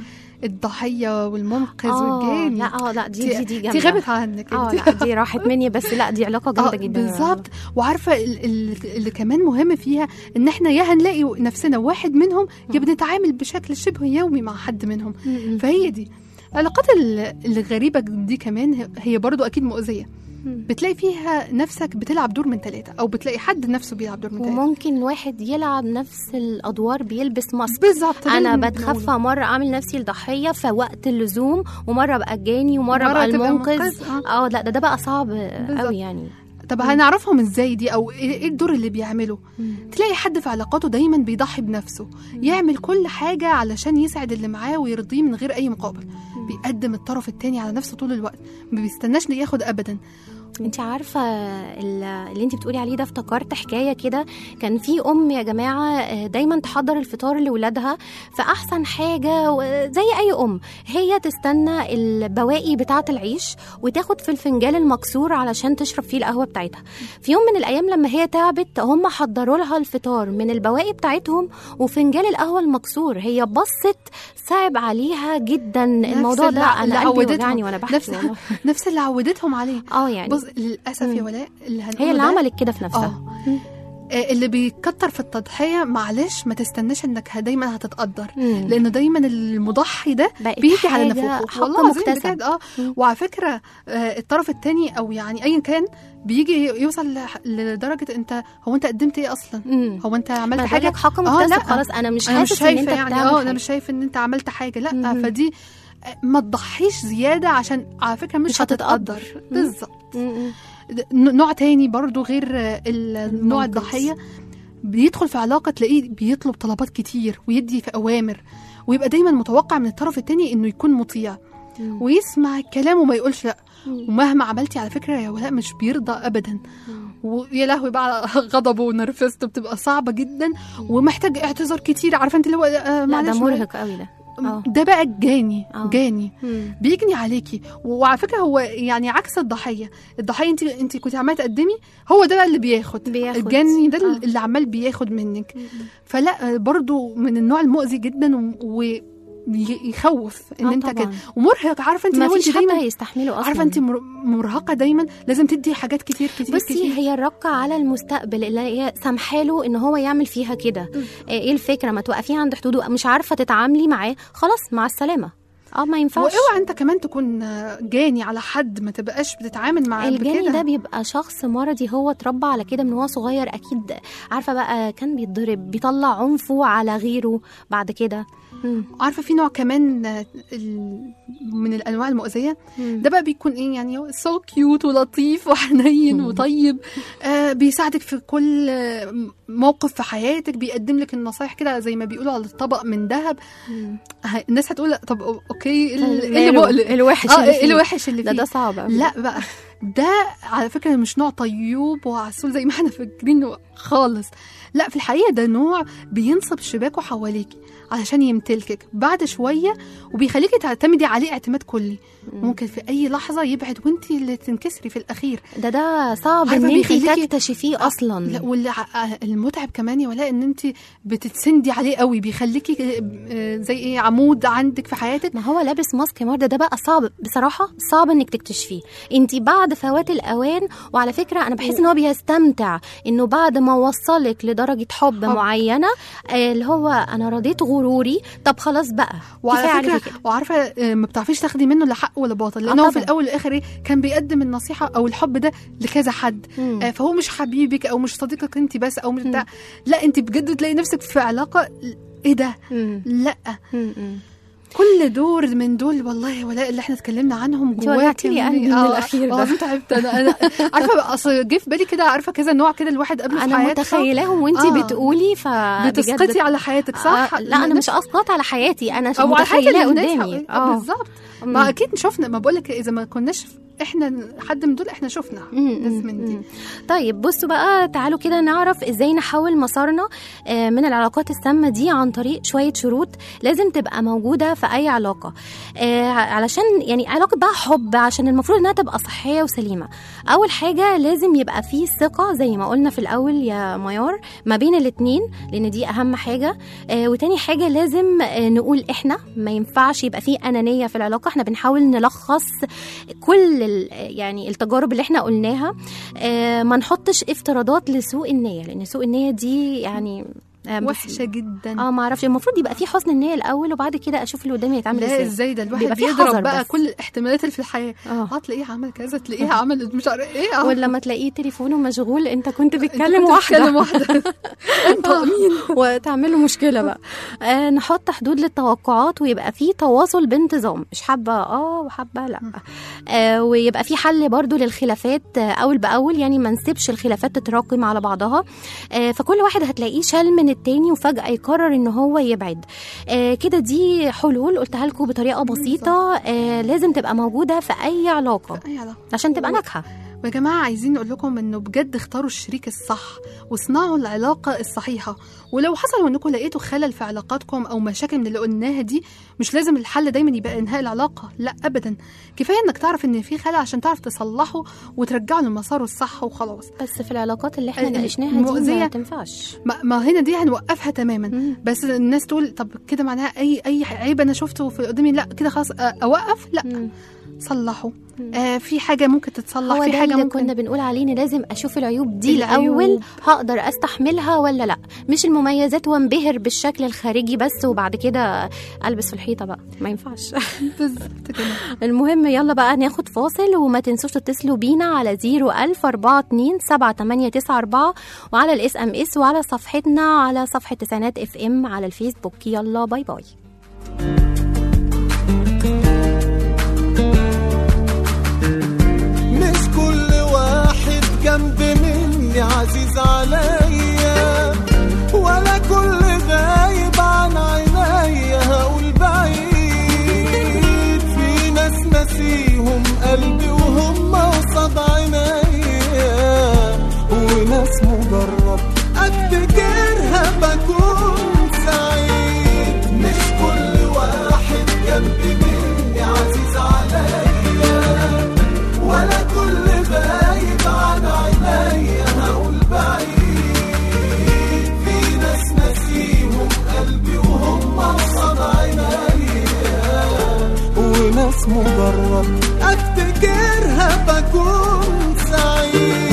الضحيه والمنقذ آه، والجاني لا اه لا دي دي دي دي جامده غابت عنك اه انت. لا دي راحت مني بس لا دي علاقه جامده اه جدا بالظبط وعارفه ال- ال- اللي كمان مهم فيها ان احنا يا هنلاقي نفسنا واحد منهم يا بنتعامل بشكل شبه يومي مع حد منهم م-م. فهي دي العلاقات ال- الغريبه دي كمان هي- هي برضو اكيد مؤذيه مم. بتلاقي فيها نفسك بتلعب دور من ثلاثه او بتلاقي حد نفسه بيلعب دور من ثلاثه وممكن واحد يلعب نفس الادوار بيلبس ماسك بالظبط ده انا اللي بتخفى بنقوله. مره اعمل نفسي الضحيه في وقت اللزوم ومره ابقى الجاني ومره مرة ابقى تبقى المنقذ منقذ، آه. اه لا ده ده بقى صعب بالظبط. قوي يعني طب هنعرفهم ازاي دي او ايه إيه الدور اللي بيعمله تلاقي حد في علاقاته دايما بيضحي بنفسه يعمل كل حاجة علشان يسعد اللي معاه ويرضيه من غير أي مقابل بيقدم الطرف التاني على نفسه طول الوقت ما بيستناش ياخد أبدا انت عارفه ال- اللي انت بتقولي عليه ده افتكرت حكايه كده كان في ام يا جماعه آه، دايما تحضر الفطار لاولادها فاحسن حاجه و- زي اي ام هي تستنى البواقي بتاعه العيش وتاخد في الفنجان المكسور علشان تشرب فيه القهوه بتاعتها في يوم من الايام لما هي تعبت هم حضروا لها الفطار من البواقي بتاعتهم وفنجان القهوه المكسور هي بصت صعب عليها جدا الموضوع اللي- ده اللي انا قلبي عودتهم. وجعني وانا بحكي نفس والله. نفس اللي عودتهم عليه اه يعني بص للأسف يا مم. ولاء اللي هنقوله هي اللي ده- عملت كده في نفسها اه آه، اللي بيكتر في التضحية معلش ما تستناش انك ه- دايما هتتقدر مم. لانه دايما المضحي ده بقت بيجي على حاجة نفوخه حق والله العظيم مكتسب. بجد اه مم. وعلى فكره آه، الطرف التاني او يعني ايا كان بيجي يوصل لح- لدرجه انت هو انت قدمت ايه اصلا مم. هو انت عملت ما حاجه حاجه حق آه، مكتسب لا. خلاص انا مش انا مش حاسس ان انت شايفه يعني بتعمل اه حاجة. انا مش شايف ان انت عملت حاجه لا مهم. فدي آه، ما تضحيش زياده عشان على فكره مش, مش هتتقدر. هتتقدر مم. بالظبط مم. ن- نوع تاني برضو غير آه، ال- نوع المنقذ. الضحيه بيدخل في علاقه تلاقيه بيطلب طلبات كتير ويدي في اوامر ويبقى دايما متوقع من الطرف التاني انه يكون مطيع مم. ويسمع الكلام وما يقولش لا مم. ومهما عملتي على فكره يا ولاء مش بيرضى ابدا ويا لهوي بقى على غضبه ونرفزته بتبقى صعبه جدا ومحتاج اعتذار كتير عارفه انت اللي هو آه لا معلش ده مرهق قوي ده اه ده بقى الجاني آه. جاني مم. بيجني عليكي وعلى فكره هو يعني عكس الضحيه الضحيه انت انت كنت عماله تقدمي هو ده بقى اللي بياخد بياخد. الجاني ده آه. اللي عمال بياخد منك فلا برضو من النوع المؤذي جدا ويخوف ان آه انت طبعاً. كده ومرهق عارفه انت ما لو انت فيش حد دايما هيستحمله اصلا عارفه انت مر- مرهقه دايما لازم تدي حاجات كتير كتير بصي كتير. هي الرقة على المستقبل اللي هي سامحاله ان هو يعمل فيها كده ايه الفكره ما توقفيه عند حدوده مش عارفه تتعاملي معاه خلاص مع السلامه اه ما ينفعش واوعى انت كمان تكون جاني على حد ما تبقاش بتتعامل معاه الجاني بكده ده بيبقى شخص مرضي هو اتربى على كده من هو صغير اكيد عارفه بقى كان بيتضرب بيطلع عنفه على غيره بعد كده مم. عارفه في نوع كمان آه، ال- من الانواع المؤذيه مم. ده بقى بيكون ايه يعني سو كيوت ولطيف وحنين وطيب آه بيساعدك في كل آه، موقف في حياتك بيقدم لك النصايح كده زي ما بيقولوا على الطبق من ذهب مم. ه- الناس هتقول طب اوكي ال- اللي ماله؟ مقلق الوحش اه اللي فيه. الوحش اللي ده فيه ده صعب أوي. لا بقى ده على فكره مش نوع طيوب وعسول زي ما احنا فاكرينه خالص لا في الحقيقه ده نوع بينصب شباكه حواليكي علشان يمتلكك بعد شويه وبيخليكي تعتمدي عليه اعتماد كلي ممكن في اي لحظه يبعد وانت اللي تنكسري في الاخير ده ده صعب عارفة ان انت بيخليكي- تكتشفيه اصلا لا والمتعب كمان يا ولاء ان انت بتتسندي عليه قوي بيخليكي آه، زي ايه عمود عندك في حياتك ما هو لابس ماسك يا مرده ده بقى صعب بصراحه صعب انك تكتشفيه انت بعد فوات الاوان وعلى فكره انا بحس ان هو بيستمتع انه بعد ما وصلك لدرجه حب, حب. معينه آه، اللي هو انا رضيت غروري طب خلاص بقى كفاية وعلى عليكي فكره كده. وعارفه آه، ما بتعرفيش تاخدي منه لا حق ولا باطل لان آه هو في طبعاً. الاول والاخر ايه كان بيقدم النصيحه او الحب ده لكذا حد مم. آه، فهو مش حبيبك او مش صديقك انت بس او مش بتاع لا انت بجد بتلاقي نفسك في علاقه ايه ده مم. لا مم. مم. كل دور من دول والله ولا اللي احنا اتكلمنا عنهم انت جواك وجعتي لي قلبي من الأخير ده. اه تعبت انا انا عارفه اصل جه في بالي كده عارفه كذا نوع كده الواحد قبله في انا حياته متخيلاهم وانت آه. بتقولي ف بتسقطي على حياتك صح؟ آه لا انا مش اسقط على حياتي انا او على حياتي متخيلاه الناس قدامي اه بالظبط مم. ما اكيد شفنا ما بقولك اذا ما كناش احنا حد من دول احنا شفنا مم، ناس مم، من دي مم. طيب بصوا بقى تعالوا كده نعرف ازاي نحول مسارنا آه، من العلاقات السامة دي عن طريق شوية شروط لازم تبقى موجودة في أي علاقة آه، علشان يعني علاقة بقى حب عشان المفروض إنها تبقى صحية وسليمة أول حاجة لازم يبقى فيه ثقة زي ما قلنا في الأول يا ميار ما بين الاتنين لأن دي أهم حاجة آه، وتاني حاجة لازم آه، نقول إحنا ما ينفعش يبقى فيه أنانية في العلاقة إحنا بنحاول نلخص كل ال- يعني التجارب اللي احنا قلناها آه، ما نحطش افتراضات لسوء النيه لان سوء النيه دي يعني آه، بس- وحشه جدا اه ما اعرفش المفروض يبقى في حسن النيه الاول وبعد كده اشوف اللي قدامي يتعامل لا ازاي ازاي ده الواحد بيبقى في بيضرب حذر بقى بس. كل الاحتمالات اللي في الحياه اه اه تلاقيه عمل كذا تلاقيه عمل مش عارف ايه اه ولا لما تلاقيه تليفونه مشغول انت كنت أنت بتكلم كنت بتتكلم واحده واحده انت مين وتعملوا مشكله بقى آه نحط حدود للتوقعات ويبقى في تواصل بانتظام مش حابه اه وحابه لا آه ويبقى في حل برضو للخلافات آه اول باول يعني ما نسيبش الخلافات تتراكم على بعضها آه فكل واحد هتلاقيه شال من التاني وفجاه يقرر ان هو يبعد آه كده دي حلول قلتها لكم بطريقه بسيطه آه لازم تبقى موجوده في اي علاقه اي علاقه عشان تبقى ناجحه ويا جماعة عايزين نقول لكم انه بجد اختاروا الشريك الصح واصنعوا العلاقة الصحيحة ولو حصل انكم لقيتوا خلل في علاقاتكم او مشاكل من اللي قلناها دي مش لازم الحل دايما يبقى انهاء العلاقة لا ابدا كفاية انك تعرف ان في خلل عشان تعرف تصلحه وترجعه لمساره الصح وخلاص بس في العلاقات اللي احنا ال- ناقشناها دي المؤذية- ما تنفعش ما, ما هنا دي هنوقفها تماما مم. بس الناس تقول طب كده معناها اي اي عيب انا شفته في قدامي لا كده خلاص أ- اوقف لا مم. صلحه آه في حاجة ممكن تتصلح هو في ده حاجة اللي ممكن كنا بنقول عليه ان لازم اشوف العيوب دي العيوب. الاول هقدر استحملها ولا لا مش المميزات وانبهر بالشكل الخارجي بس وبعد كده البس في الحيطه بقى ما ينفعش بالظبط كده المهم يلا بقى ناخد فاصل وما تنسوش تتصلوا بينا على 01000 42 7894 وعلى الاس ام اس وعلى صفحتنا على صفحه تسعينات اف ام على الفيسبوك يلا باي باي مش كل واحد جنب مني عزيز عليا ولا كل غايب عن عينيا هقول بعيد في ناس ناسيهم قلبي وهم قصاد عينيا وناس مجرد افتكرها بكون سعيد مش كل واحد جنب مني عزيز عليا ولا كل غايب عن عينيا هقول بعيد في ناس ناسيهم قلبي وهم قصاد عينيا وناس مجرد افتكرها بكون سعيد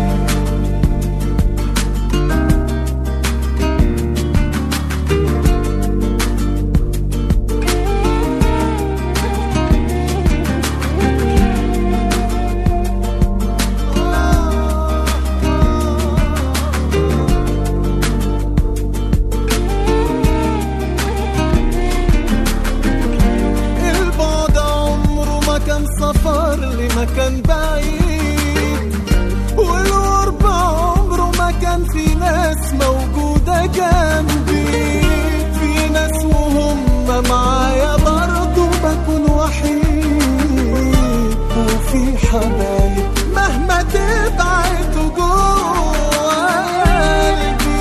البعد عمره ما كان سفر لمكان بعيد والقرب عمره ما كان في ناس موجودة جنبي في ناس وهم معايا برضه مهما تبعد جوه قلبي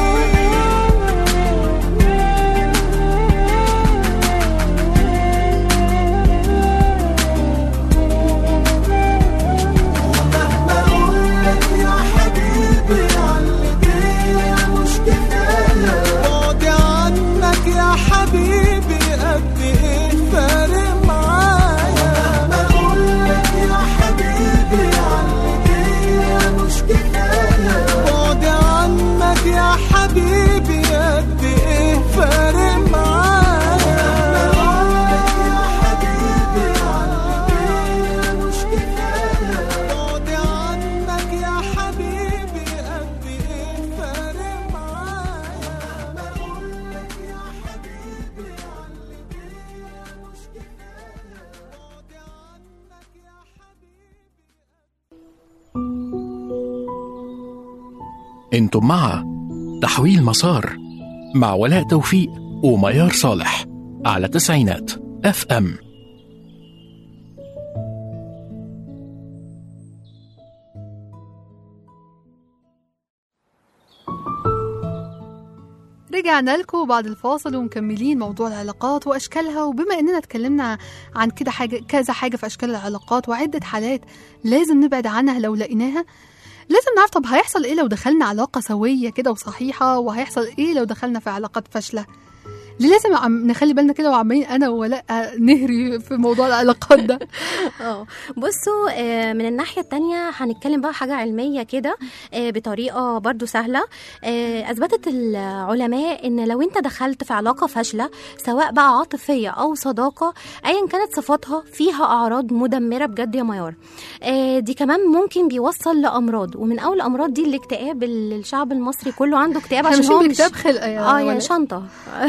مهما اقولك يا حبيبي عالدنيا مش كفايه بعدي عنك يا حبيبي قد ايه فارق معايا مهما اقولك يا حبيبي عالدنيا مش كفايه بعدي عنك يا حبيبي قد ايه فارق معايا مهما اقولك يا حبيبي عالدنيا مش كفايه بعدي عنك يا حبيبي قد ايه فارق معايا مهما اقولك يا حبيبي عالدنيا مش كفايه بعدي عنك يا حبيبي انتم مع تحويل مسار مع ولاء توفيق وميار صالح على تسعينات اف ام رجعنا لكم بعد الفاصل ومكملين موضوع العلاقات واشكالها وبما اننا اتكلمنا عن كده حاجه كذا حاجه في اشكال العلاقات وعده حالات لازم نبعد عنها لو لقيناها لازم نعرف طب هيحصل ايه لو دخلنا علاقه سويه كده وصحيحه وهيحصل ايه لو دخلنا في علاقات فاشله ليه لازم عم نخلي بالنا كده وعمالين انا وولاء نهري في موضوع العلاقات ده اه بصوا آه، من الناحية التانية هنتكلم بقى حاجة علمية كده آه، بطريقة برضو سهلة آه، أثبتت العلماء إن لو أنت دخلت في علاقة فاشلة سواء بقى عاطفية أو صداقة أيا كانت صفاتها فيها أعراض مدمرة بجد يا ميار آه، دي كمان ممكن بيوصل لأمراض ومن أول الأمراض دي الاكتئاب اللي الشعب المصري كله عنده اكتئاب احنا عشان هو ماشيين مش بكتاب خلقه يا اه يعني ولاء. شنطة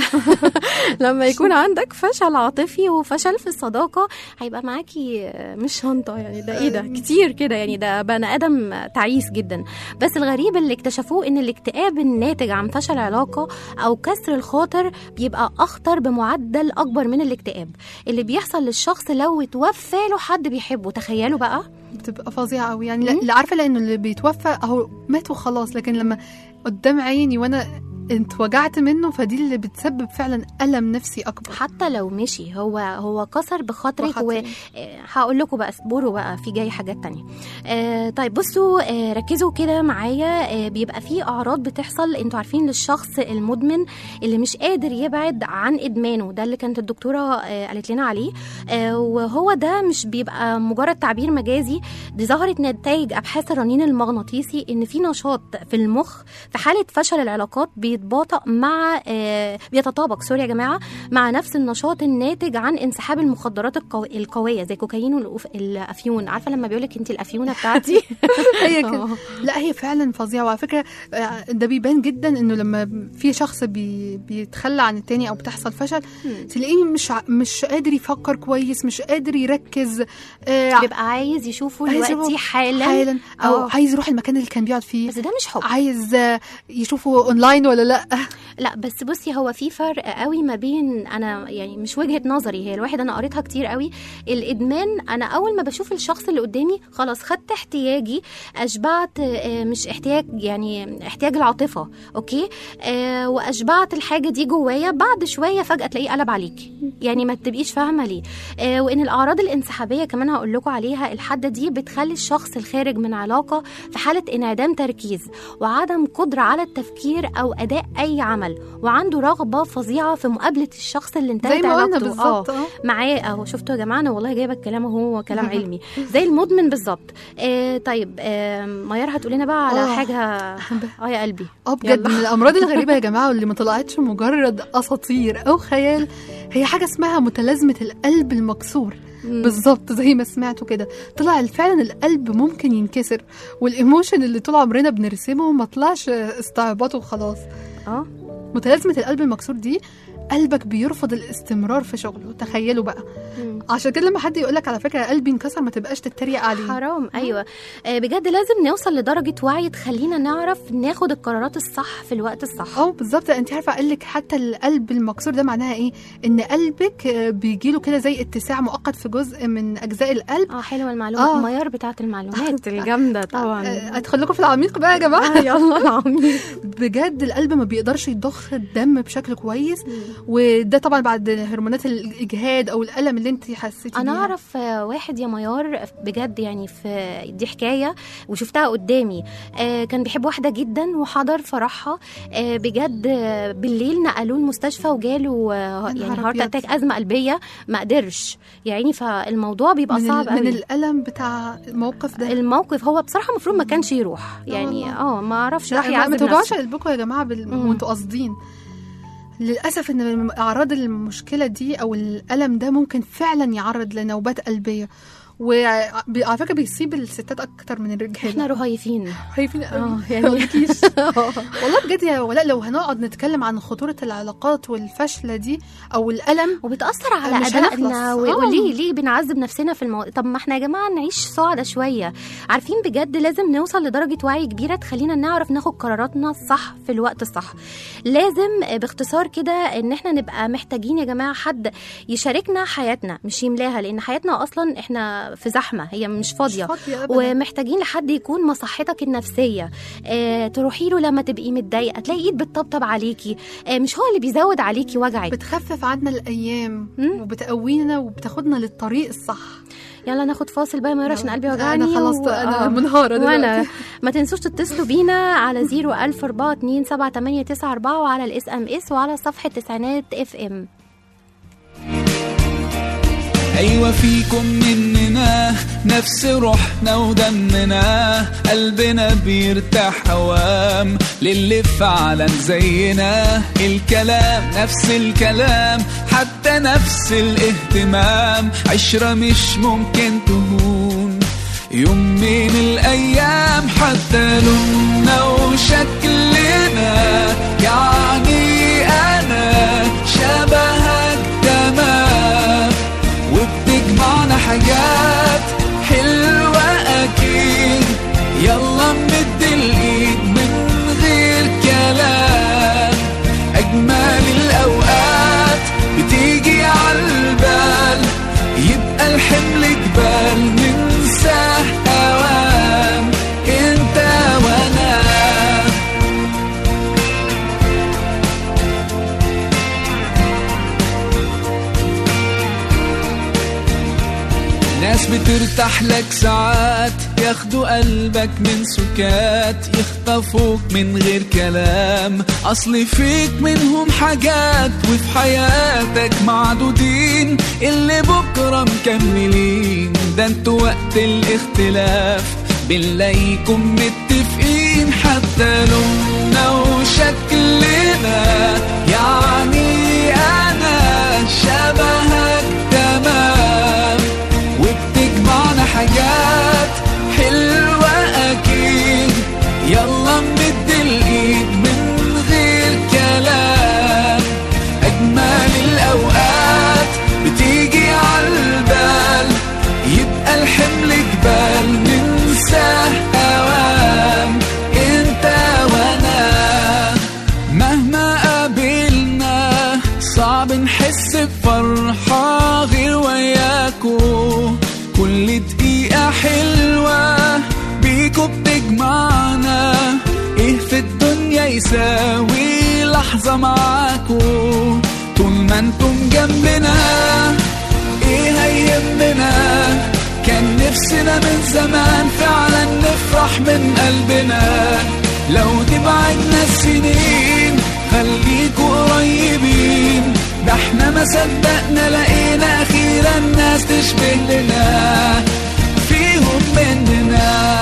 لما يكون عندك فشل عاطفي وفشل في الصداقة هيبقى معاكي مش شنطة يعني ده ايه ده كتير كده يعني ده بني آدم تعيس جدا بس الغريب اللي اكتشفوه ان الاكتئاب الناتج عن فشل علاقة او كسر الخاطر بيبقى اخطر بمعدل اكبر من الاكتئاب اللي بيحصل للشخص لو اتوفى له حد بيحبه تخيلوا بقى بتبقى فظيعه قوي يعني لا- اللي عارفه لانه اللي بيتوفى اهو مات وخلاص لكن لما قدام عيني وانا اتوجعت منه فدي اللي بتسبب فعلا الم نفسي اكبر حتى لو مشي هو هو كسر بخاطرك بخاطري. وهقول لكم بقى اصبروا بقى في جاي حاجات تانية آه طيب بصوا آه ركزوا كده معايا آه بيبقى في اعراض بتحصل انتوا عارفين للشخص المدمن اللي مش قادر يبعد عن ادمانه ده اللي كانت الدكتوره آه قالت لنا عليه آه وهو ده مش بيبقى مجرد تعبير مجازي دي ظهرت نتائج ابحاث الرنين المغناطيسي ان في نشاط في المخ في حاله فشل العلاقات بيتباطأ مع آه بيتطابق سوري يا جماعه مع نفس النشاط الناتج عن انسحاب المخدرات القو... القويه زي كوكايين والافيون عارفه لما بيقولك انت الافيونه بتاعتي هي كده آه. لا هي فعلا فظيعه وعلى فكره آه، ده بيبان جدا انه لما في شخص بي بيتخلى عن التاني او بتحصل فشل تلاقيه مش ع- مش قادر يفكر كويس مش قادر يركز آه، بيبقى عايز يشوفه عايز دلوقتي يروح حالا حالا او آه. عايز يروح المكان اللي كان بيقعد فيه بس ده مش حب عايز آه، يشوفه اونلاين ولا لا لا بس بصي هو في فرق قوي ما بين انا يعني مش وجهه نظري هي الواحد انا قريتها كتير قوي الادمان انا اول ما بشوف الشخص اللي قدامي خلاص خدت احتياجي اشبعت آه، مش احتياج يعني احتياج العاطفه اوكي آه، واشبعت الحاجه دي جوايا بعد شويه فجاه تلاقيه قلب عليكي يعني ما تبقيش فاهمه ليه آه، وان الاعراض الانسحابيه كمان هقول لكم عليها الحاده دي بتخلي الشخص الخارج من علاقه في حاله انعدام تركيز وعدم قدره على التفكير او اداء اي عمل وعنده رغبه فظيعه في مقابله الشخص اللي انتهت زي ما قلنا علاقته. بالظبط آه. اه معاه اهو شفتوا يا جماعه انا والله جايبه الكلام اهو كلام علمي زي المدمن بالظبط آه طيب آه ميار هتقول لنا بقى على آه. حاجه اه يا قلبي اه بجد يلا. من الامراض الغريبه يا جماعه واللي ما طلعتش مجرد اساطير او خيال هي حاجه اسمها متلازمه القلب المكسور مم. بالظبط زي ما سمعتوا كده طلع فعلا القلب ممكن ينكسر والايموشن اللي طول عمرنا بنرسمه ما طلعش استعباط وخلاص اه متلازمه القلب المكسور دي قلبك بيرفض الاستمرار في شغله تخيلوا بقى مم. عشان كده لما حد يقول لك على فكره قلبي انكسر ما تبقاش تتريق عليه حرام ايوه آه، بجد لازم نوصل لدرجه وعي تخلينا نعرف ناخد القرارات الصح في الوقت الصح اه بالظبط انت عارفه قال لك حتى القلب المكسور ده معناها ايه ان قلبك آه، بيجيله كده زي اتساع مؤقت في جزء من اجزاء القلب اه حلوه المعلومه آه. الميار بتاعت المعلومات الجامده طبعا آه، ادخل لكم في العميق بقى يا جماعه آه، يلا العميق بجد القلب ما بيقدرش يضخ الدم بشكل كويس وده طبعا بعد هرمونات الاجهاد او الالم اللي انت حسيتي انا بيها. اعرف آه، واحد يا ميار بجد يعني في دي حكايه وشفتها قدامي آه، كان بيحب واحده جدا وحضر فرحها آه، بجد آه، بالليل نقلوه المستشفى وجاله آه، يا يعني نهار هارت أبيض. اتاك ازمه قلبيه ما قدرش يعني فالموضوع بيبقى من, صعب ال- من قوي الالم بتاع الموقف ده الموقف هو بصراحه المفروض ما كانش يروح يعني والله. اه ما اعرفش راح لا ما- ما يعذب توجعوش نفسه قلبكم يا جماعه بال... مم. وانتوا قاصدين للاسف ان اعراض المشكله دي او الالم ده ممكن فعلا يعرض لنوبات قلبيه وعلى فكره بيصيب الستات اكتر من الرجاله احنا رهيفين خايفين اه قوي يعني والله بجد يا ولاء لو هنقعد نتكلم عن خطوره العلاقات والفشله دي او الالم وبتأثر على مش أدائنا هنخلص. و- آه. وليه ليه بنعذب نفسنا في الموضوع طب ما احنا يا جماعة نعيش سعدة شوية عارفين بجد لازم نوصل لدرجة وعي كبيرة تخلينا نعرف ناخد قراراتنا الصح في الوقت الصح لازم آه، باختصار كده ان احنا نبقى محتاجين يا جماعة حد يشاركنا حياتنا مش يملاها لأن حياتنا أصلا احنا في زحمة هي مش فاضية فاضية أبداً. ومحتاجين لحد يكون مصحتك النفسية اه تروحي له لما تبقي متضايقة تلاقي ايد بتطبطب عليكي اه مش هو اللي بيزود عليكي وجعك بتخفف عنا الايام مم. وبتقوينا وبتاخدنا للطريق الصح يلا ناخد فاصل بقى ما عشان قلبي أنا وجعني خلصت، أنا آه. منهارة وانا دلوقتي. ما تنسوش تتصلوا بينا على 010427894 وعلى الاس ام اس وعلى صفحه تسعينات اف ام أيوة فيكم مننا نفس روحنا ودمنا قلبنا بيرتاح هوام للي فعلا زينا الكلام نفس الكلام حتى نفس الاهتمام عشرة مش ممكن تهون يوم من الأيام حتى لوننا وشكلنا يعني أنا شبهك تمام وبتجمعنا حاجات حلوة أكيد يلا نمد الإيد من غير كلام أجمل الأوقات بتيجي عالبال يبقى الحمل جبال ننساه أوام انت وانا ناس بترتاح لك ساعات ياخدوا قلبك من سكات يخطفوك من غير كلام اصل فيك منهم حاجات وفي حياتك معدودين اللي بكره مكملين ده انتوا وقت الاختلاف بنلاقيكم متفقين حتى لوننا وشكلنا يعني انا شبهك تمام وبتجمعنا حاجات حلوة أكيد يلا نمد الإيد من غير كلام أجمل الأوقات بتيجي عالبال يبقى الحمل جبال ننساه أوام انت وانا مهما قابلنا صعب نحس بفرحة غير وياكو كل دقيقة حلوة بيكو بتجمعنا ايه في الدنيا يساوي لحظة معاكو طول ما انتم جنبنا ايه هيهمنا كان نفسنا من زمان فعلا نفرح من قلبنا لو تبعدنا السنين خليكوا قريبين ده احنا ما صدقنا لقينا اخيرا ناس تشبه لنا فيهم مننا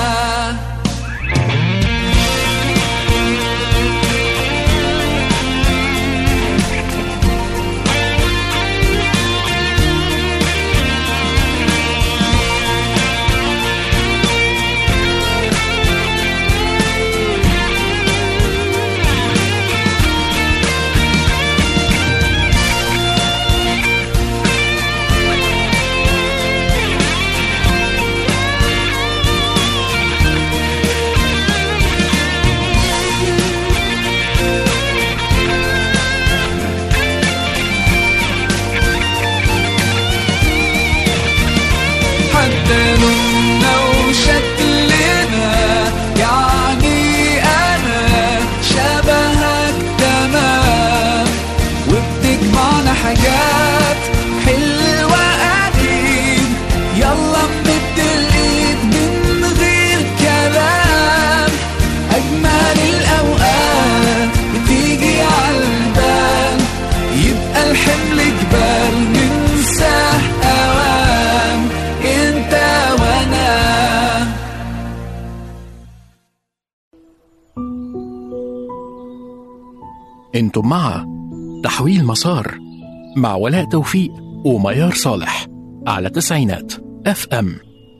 انتم مع تحويل مسار مع ولاء توفيق وميار صالح على تسعينات اف ام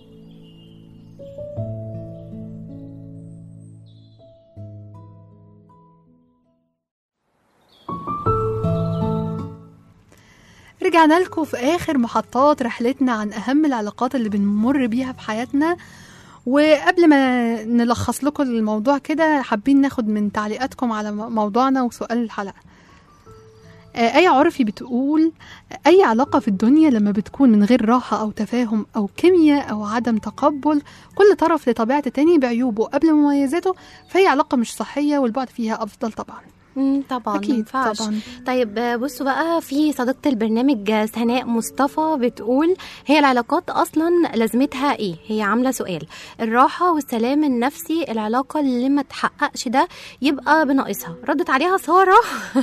رجعنا لكم في آخر محطات رحلتنا عن أهم العلاقات اللي بنمر بيها في حياتنا وقبل ما نلخص لكم الموضوع كده حابين ناخد من تعليقاتكم على م- موضوعنا وسؤال الحلقة آه، آية عرفي بتقول أي علاقة في الدنيا لما بتكون من غير راحة أو تفاهم أو كيمياء أو عدم تقبل كل طرف لطبيعة التاني بعيوبه قبل مميزاته فهي علاقة مش صحية والبعد فيها أفضل طبعا مم، طبعا أكيد مينفعش. طبعا طيب آه، بصوا بقى في صديقة البرنامج آه، سناء مصطفى بتقول هي العلاقات أصلا لازمتها إيه؟ هي عاملة سؤال الراحة والسلام النفسي العلاقة اللي ما تحققش ده يبقى بناقصها ردت عليها سارة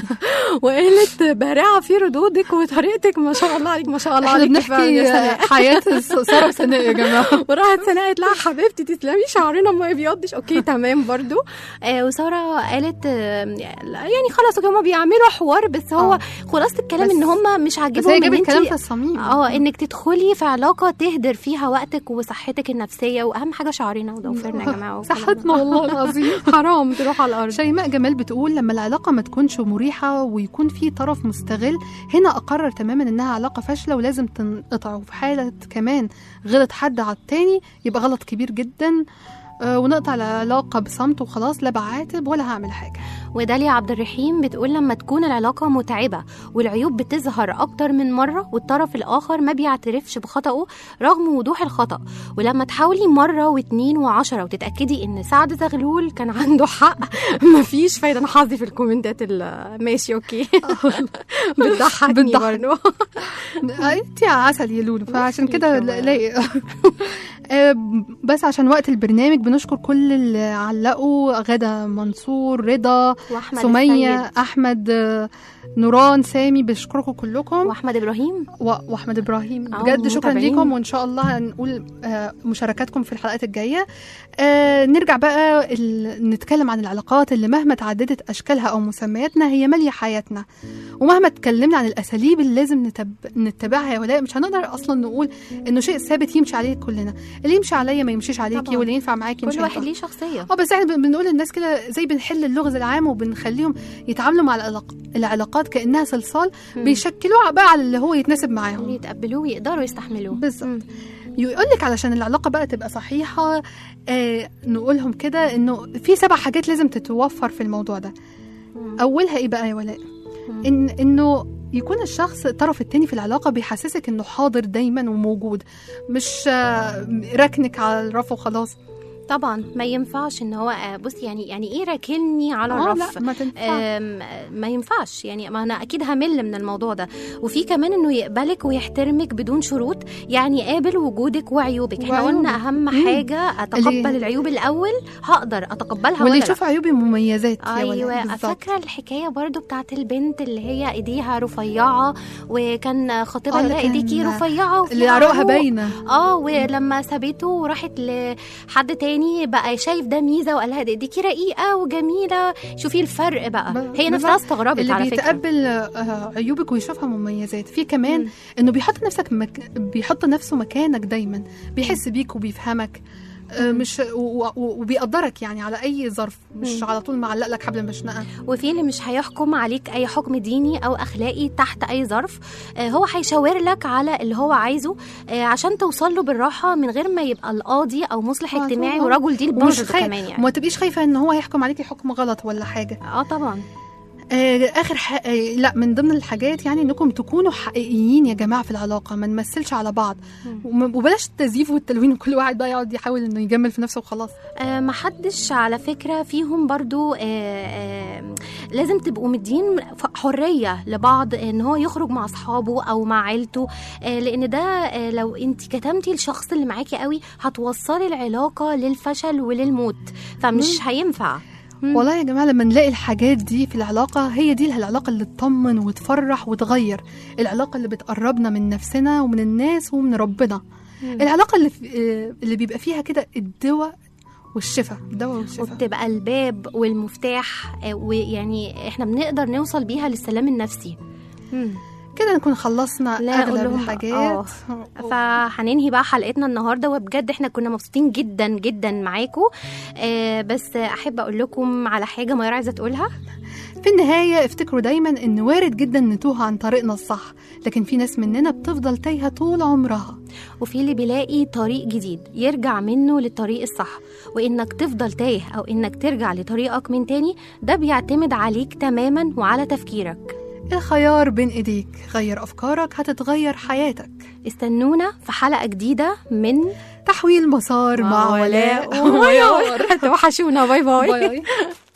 وقالت بارعة في ردودك وطريقتك ما شاء الله عليك ما شاء الله احنا عليك فعلاً يا بنحكي سناء. حياة سارة وسناء يا جماعة وراحت سناء قالت لها حبيبتي تسلمي شعرنا ما يبيضش اوكي تمام برضو آه وساره قالت آه يعني خلاص هما بيعملوا حوار بس هو آه. خلاصه الكلام بس- ان هما مش بس عاجبهم هي ان جابت كلام انت في الصميم اه انك تدخلي في علاقه تهدر فيها وقتك وصحتك النفسيه واهم حاجه شعرنا وضوافرنا يا جماعه والكلام ده. صحتنا والله العظيم حرام تروح على الارض شيماء جمال بتقول لما العلاقة ما تكونش مريحة ويكون في طرف مستغل هنا أقرر تماما إنها علاقة فاشلة ولازم تنقطع وفي حالة كمان غلط حد على التاني يبقى غلط كبير جدا آه، ونقطع العلاقة بصمت وخلاص لا بعاتب ولا هعمل حاجة وداليا عبد الرحيم بتقول لما تكون العلاقة متعبة والعيوب بتظهر أكتر من مرة والطرف الآخر ما بيعترفش بخطأه رغم وضوح الخطأ ولما تحاولي مرة واتنين وعشرة وتتأكدي إن سعد زغلول كان عنده حق مفيش فايدة أنا حظي في الكومنتات ال- ماشي أوكي بتضحكني بتضحك. برضه انت عسل يا لولو فعشان ميرسي كده ليك يا لايق آه، بس عشان وقت البرنامج بنشكر كل اللي علقوا غدا منصور رضا وأحمد سمية السيد أحمد آه، نوران سامي بشكركم كلكم وأحمد إبراهيم و- واحمد ابراهيم أو بجد شكرا متابعين. ليكم وان شاء الله هنقول آه، مشاركاتكم في الحلقات الجايه آه، نرجع بقى ال- نتكلم عن العلاقات اللي مهما تعددت اشكالها او مسمياتنا هي ماليه حياتنا ومهما اتكلمنا عن الاساليب اللي لازم نتب... نتبعها يا ولاء مش هنقدر اصلا نقول انه شيء ثابت يمشي عليه كلنا اللي يمشي عليا ما يمشيش عليكي طبعاً. واللي ينفع معاكي مش كل واحد هينفع. ليه شخصية اه بس احنا بن- بنقول للناس كده زي بنحل اللغز العام وبنخليهم يتعاملوا مع العلاق- العلاقات كانها صلصال مم. بيشكلوها بقى على اللي هو يتناسب معاهم يتقبلوه ويقدروا يستحملوه بالظبط مم. يقول لك علشان العلاقه بقى تبقى صحيحه آه نقولهم كده انه في سبع حاجات لازم تتوفر في الموضوع ده مم. اولها ايه بقى يا ولاء ان انه يكون الشخص الطرف التاني في العلاقه بيحسسك انه حاضر دايما وموجود مش آه ركنك على الرف وخلاص طبعا ما ينفعش ان هو آه، بص يعني يعني ايه راكلني على اه الرف لا ما تنفعش آم، ما ينفعش يعني ما انا اكيد همل من الموضوع ده وفي كمان انه يقبلك ويحترمك بدون شروط يعني قابل وجودك وعيوبك احنا وعيوبك. قلنا اهم مم. حاجه اتقبل اللي- العيوب الاول هقدر اتقبلها واللي ولا لا يشوف عيوبي ومميزات يا ولاء ايوه بالظبط. فاكره الحكايه برضو بتاعت البنت اللي هي ايديها رفيعه وكان خطيبها آه، اللي اللي هي ايديكي كان- رفيعه وفيها اللي عروقها عروق. باينه اه ولما سابته وراحت لحد تاني بقى شايف ده ميزه وقال لها ده ايديكي رقيقه وجميله شوفي الفرق بقى ب- هي نفسها بالظبط. استغربت اللي على فكره بيتقبل آه، عيوبك ويشوفها مميزات في كمان مم. انه بيحط نفسك مك... بيحط نفسه مكانك دايما بيحس بيك وبيفهمك آه، مش و- و- وبيقدرك يعني على اي ظرف مش مم. على طول معلق لك حبل مشنقه وفي اللي مش هيحكم عليك اي حكم ديني او اخلاقي تحت اي ظرف آه، هو هيشاور لك على اللي هو عايزه آه، عشان توصل له بالراحه من غير ما يبقى القاضي او مصلح آه، اجتماعي طبعاً. ورجل دين ومش برضه خايف كمان يعني وما تبقيش خايفه ان هو يحكم عليكي حكم غلط ولا حاجه اه طبعا آه اخر ح... آه لا من ضمن الحاجات يعني انكم تكونوا حقيقيين يا جماعه في العلاقه ما نمثلش على بعض وم- وبلاش التزييف والتلوين وكل واحد بقى يقعد يحاول انه يجمل في نفسه وخلاص آه، محدش على فكرة فيهم برضو آه، آه، لازم تبقوا مدين ف- حرية لبعض ان هو يخرج مع اصحابه او مع عيلته آه، لان ده آه، لو انت كتمتي الشخص اللي معاكي قوي هتوصلي العلاقة للفشل وللموت فمش هينفع مم. والله يا جماعه لما نلاقي الحاجات دي في العلاقه هي دي العلاقه اللي تطمن وتفرح وتغير العلاقه اللي بتقربنا من نفسنا ومن الناس ومن ربنا مم. العلاقه اللي في... آه، اللي بيبقى فيها كده الدواء والشفاء الدواء والشفاء وبتبقى الباب والمفتاح آه، ويعني احنا بنقدر نوصل بيها للسلام النفسي مم. كده نكون خلصنا لا اقول اغلب لهم الحاجات فهننهي بقى حلقتنا النهارده وبجد احنا كنا مبسوطين جدا جدا معاكم آه بس احب اقول لكم على حاجه ميار عايزه تقولها في النهاية افتكروا دايما ان وارد جدا نتوه عن طريقنا الصح لكن في ناس مننا بتفضل تايهة طول عمرها وفي اللي بيلاقي طريق جديد يرجع منه للطريق الصح وانك تفضل تايه او انك ترجع لطريقك من تاني ده بيعتمد عليك تماما وعلى تفكيرك الخيار بين ايديك غير افكارك هتتغير حياتك استنونا في حلقه جديده من تحويل مسار مع ولاء وميار توحشونا باي باي باي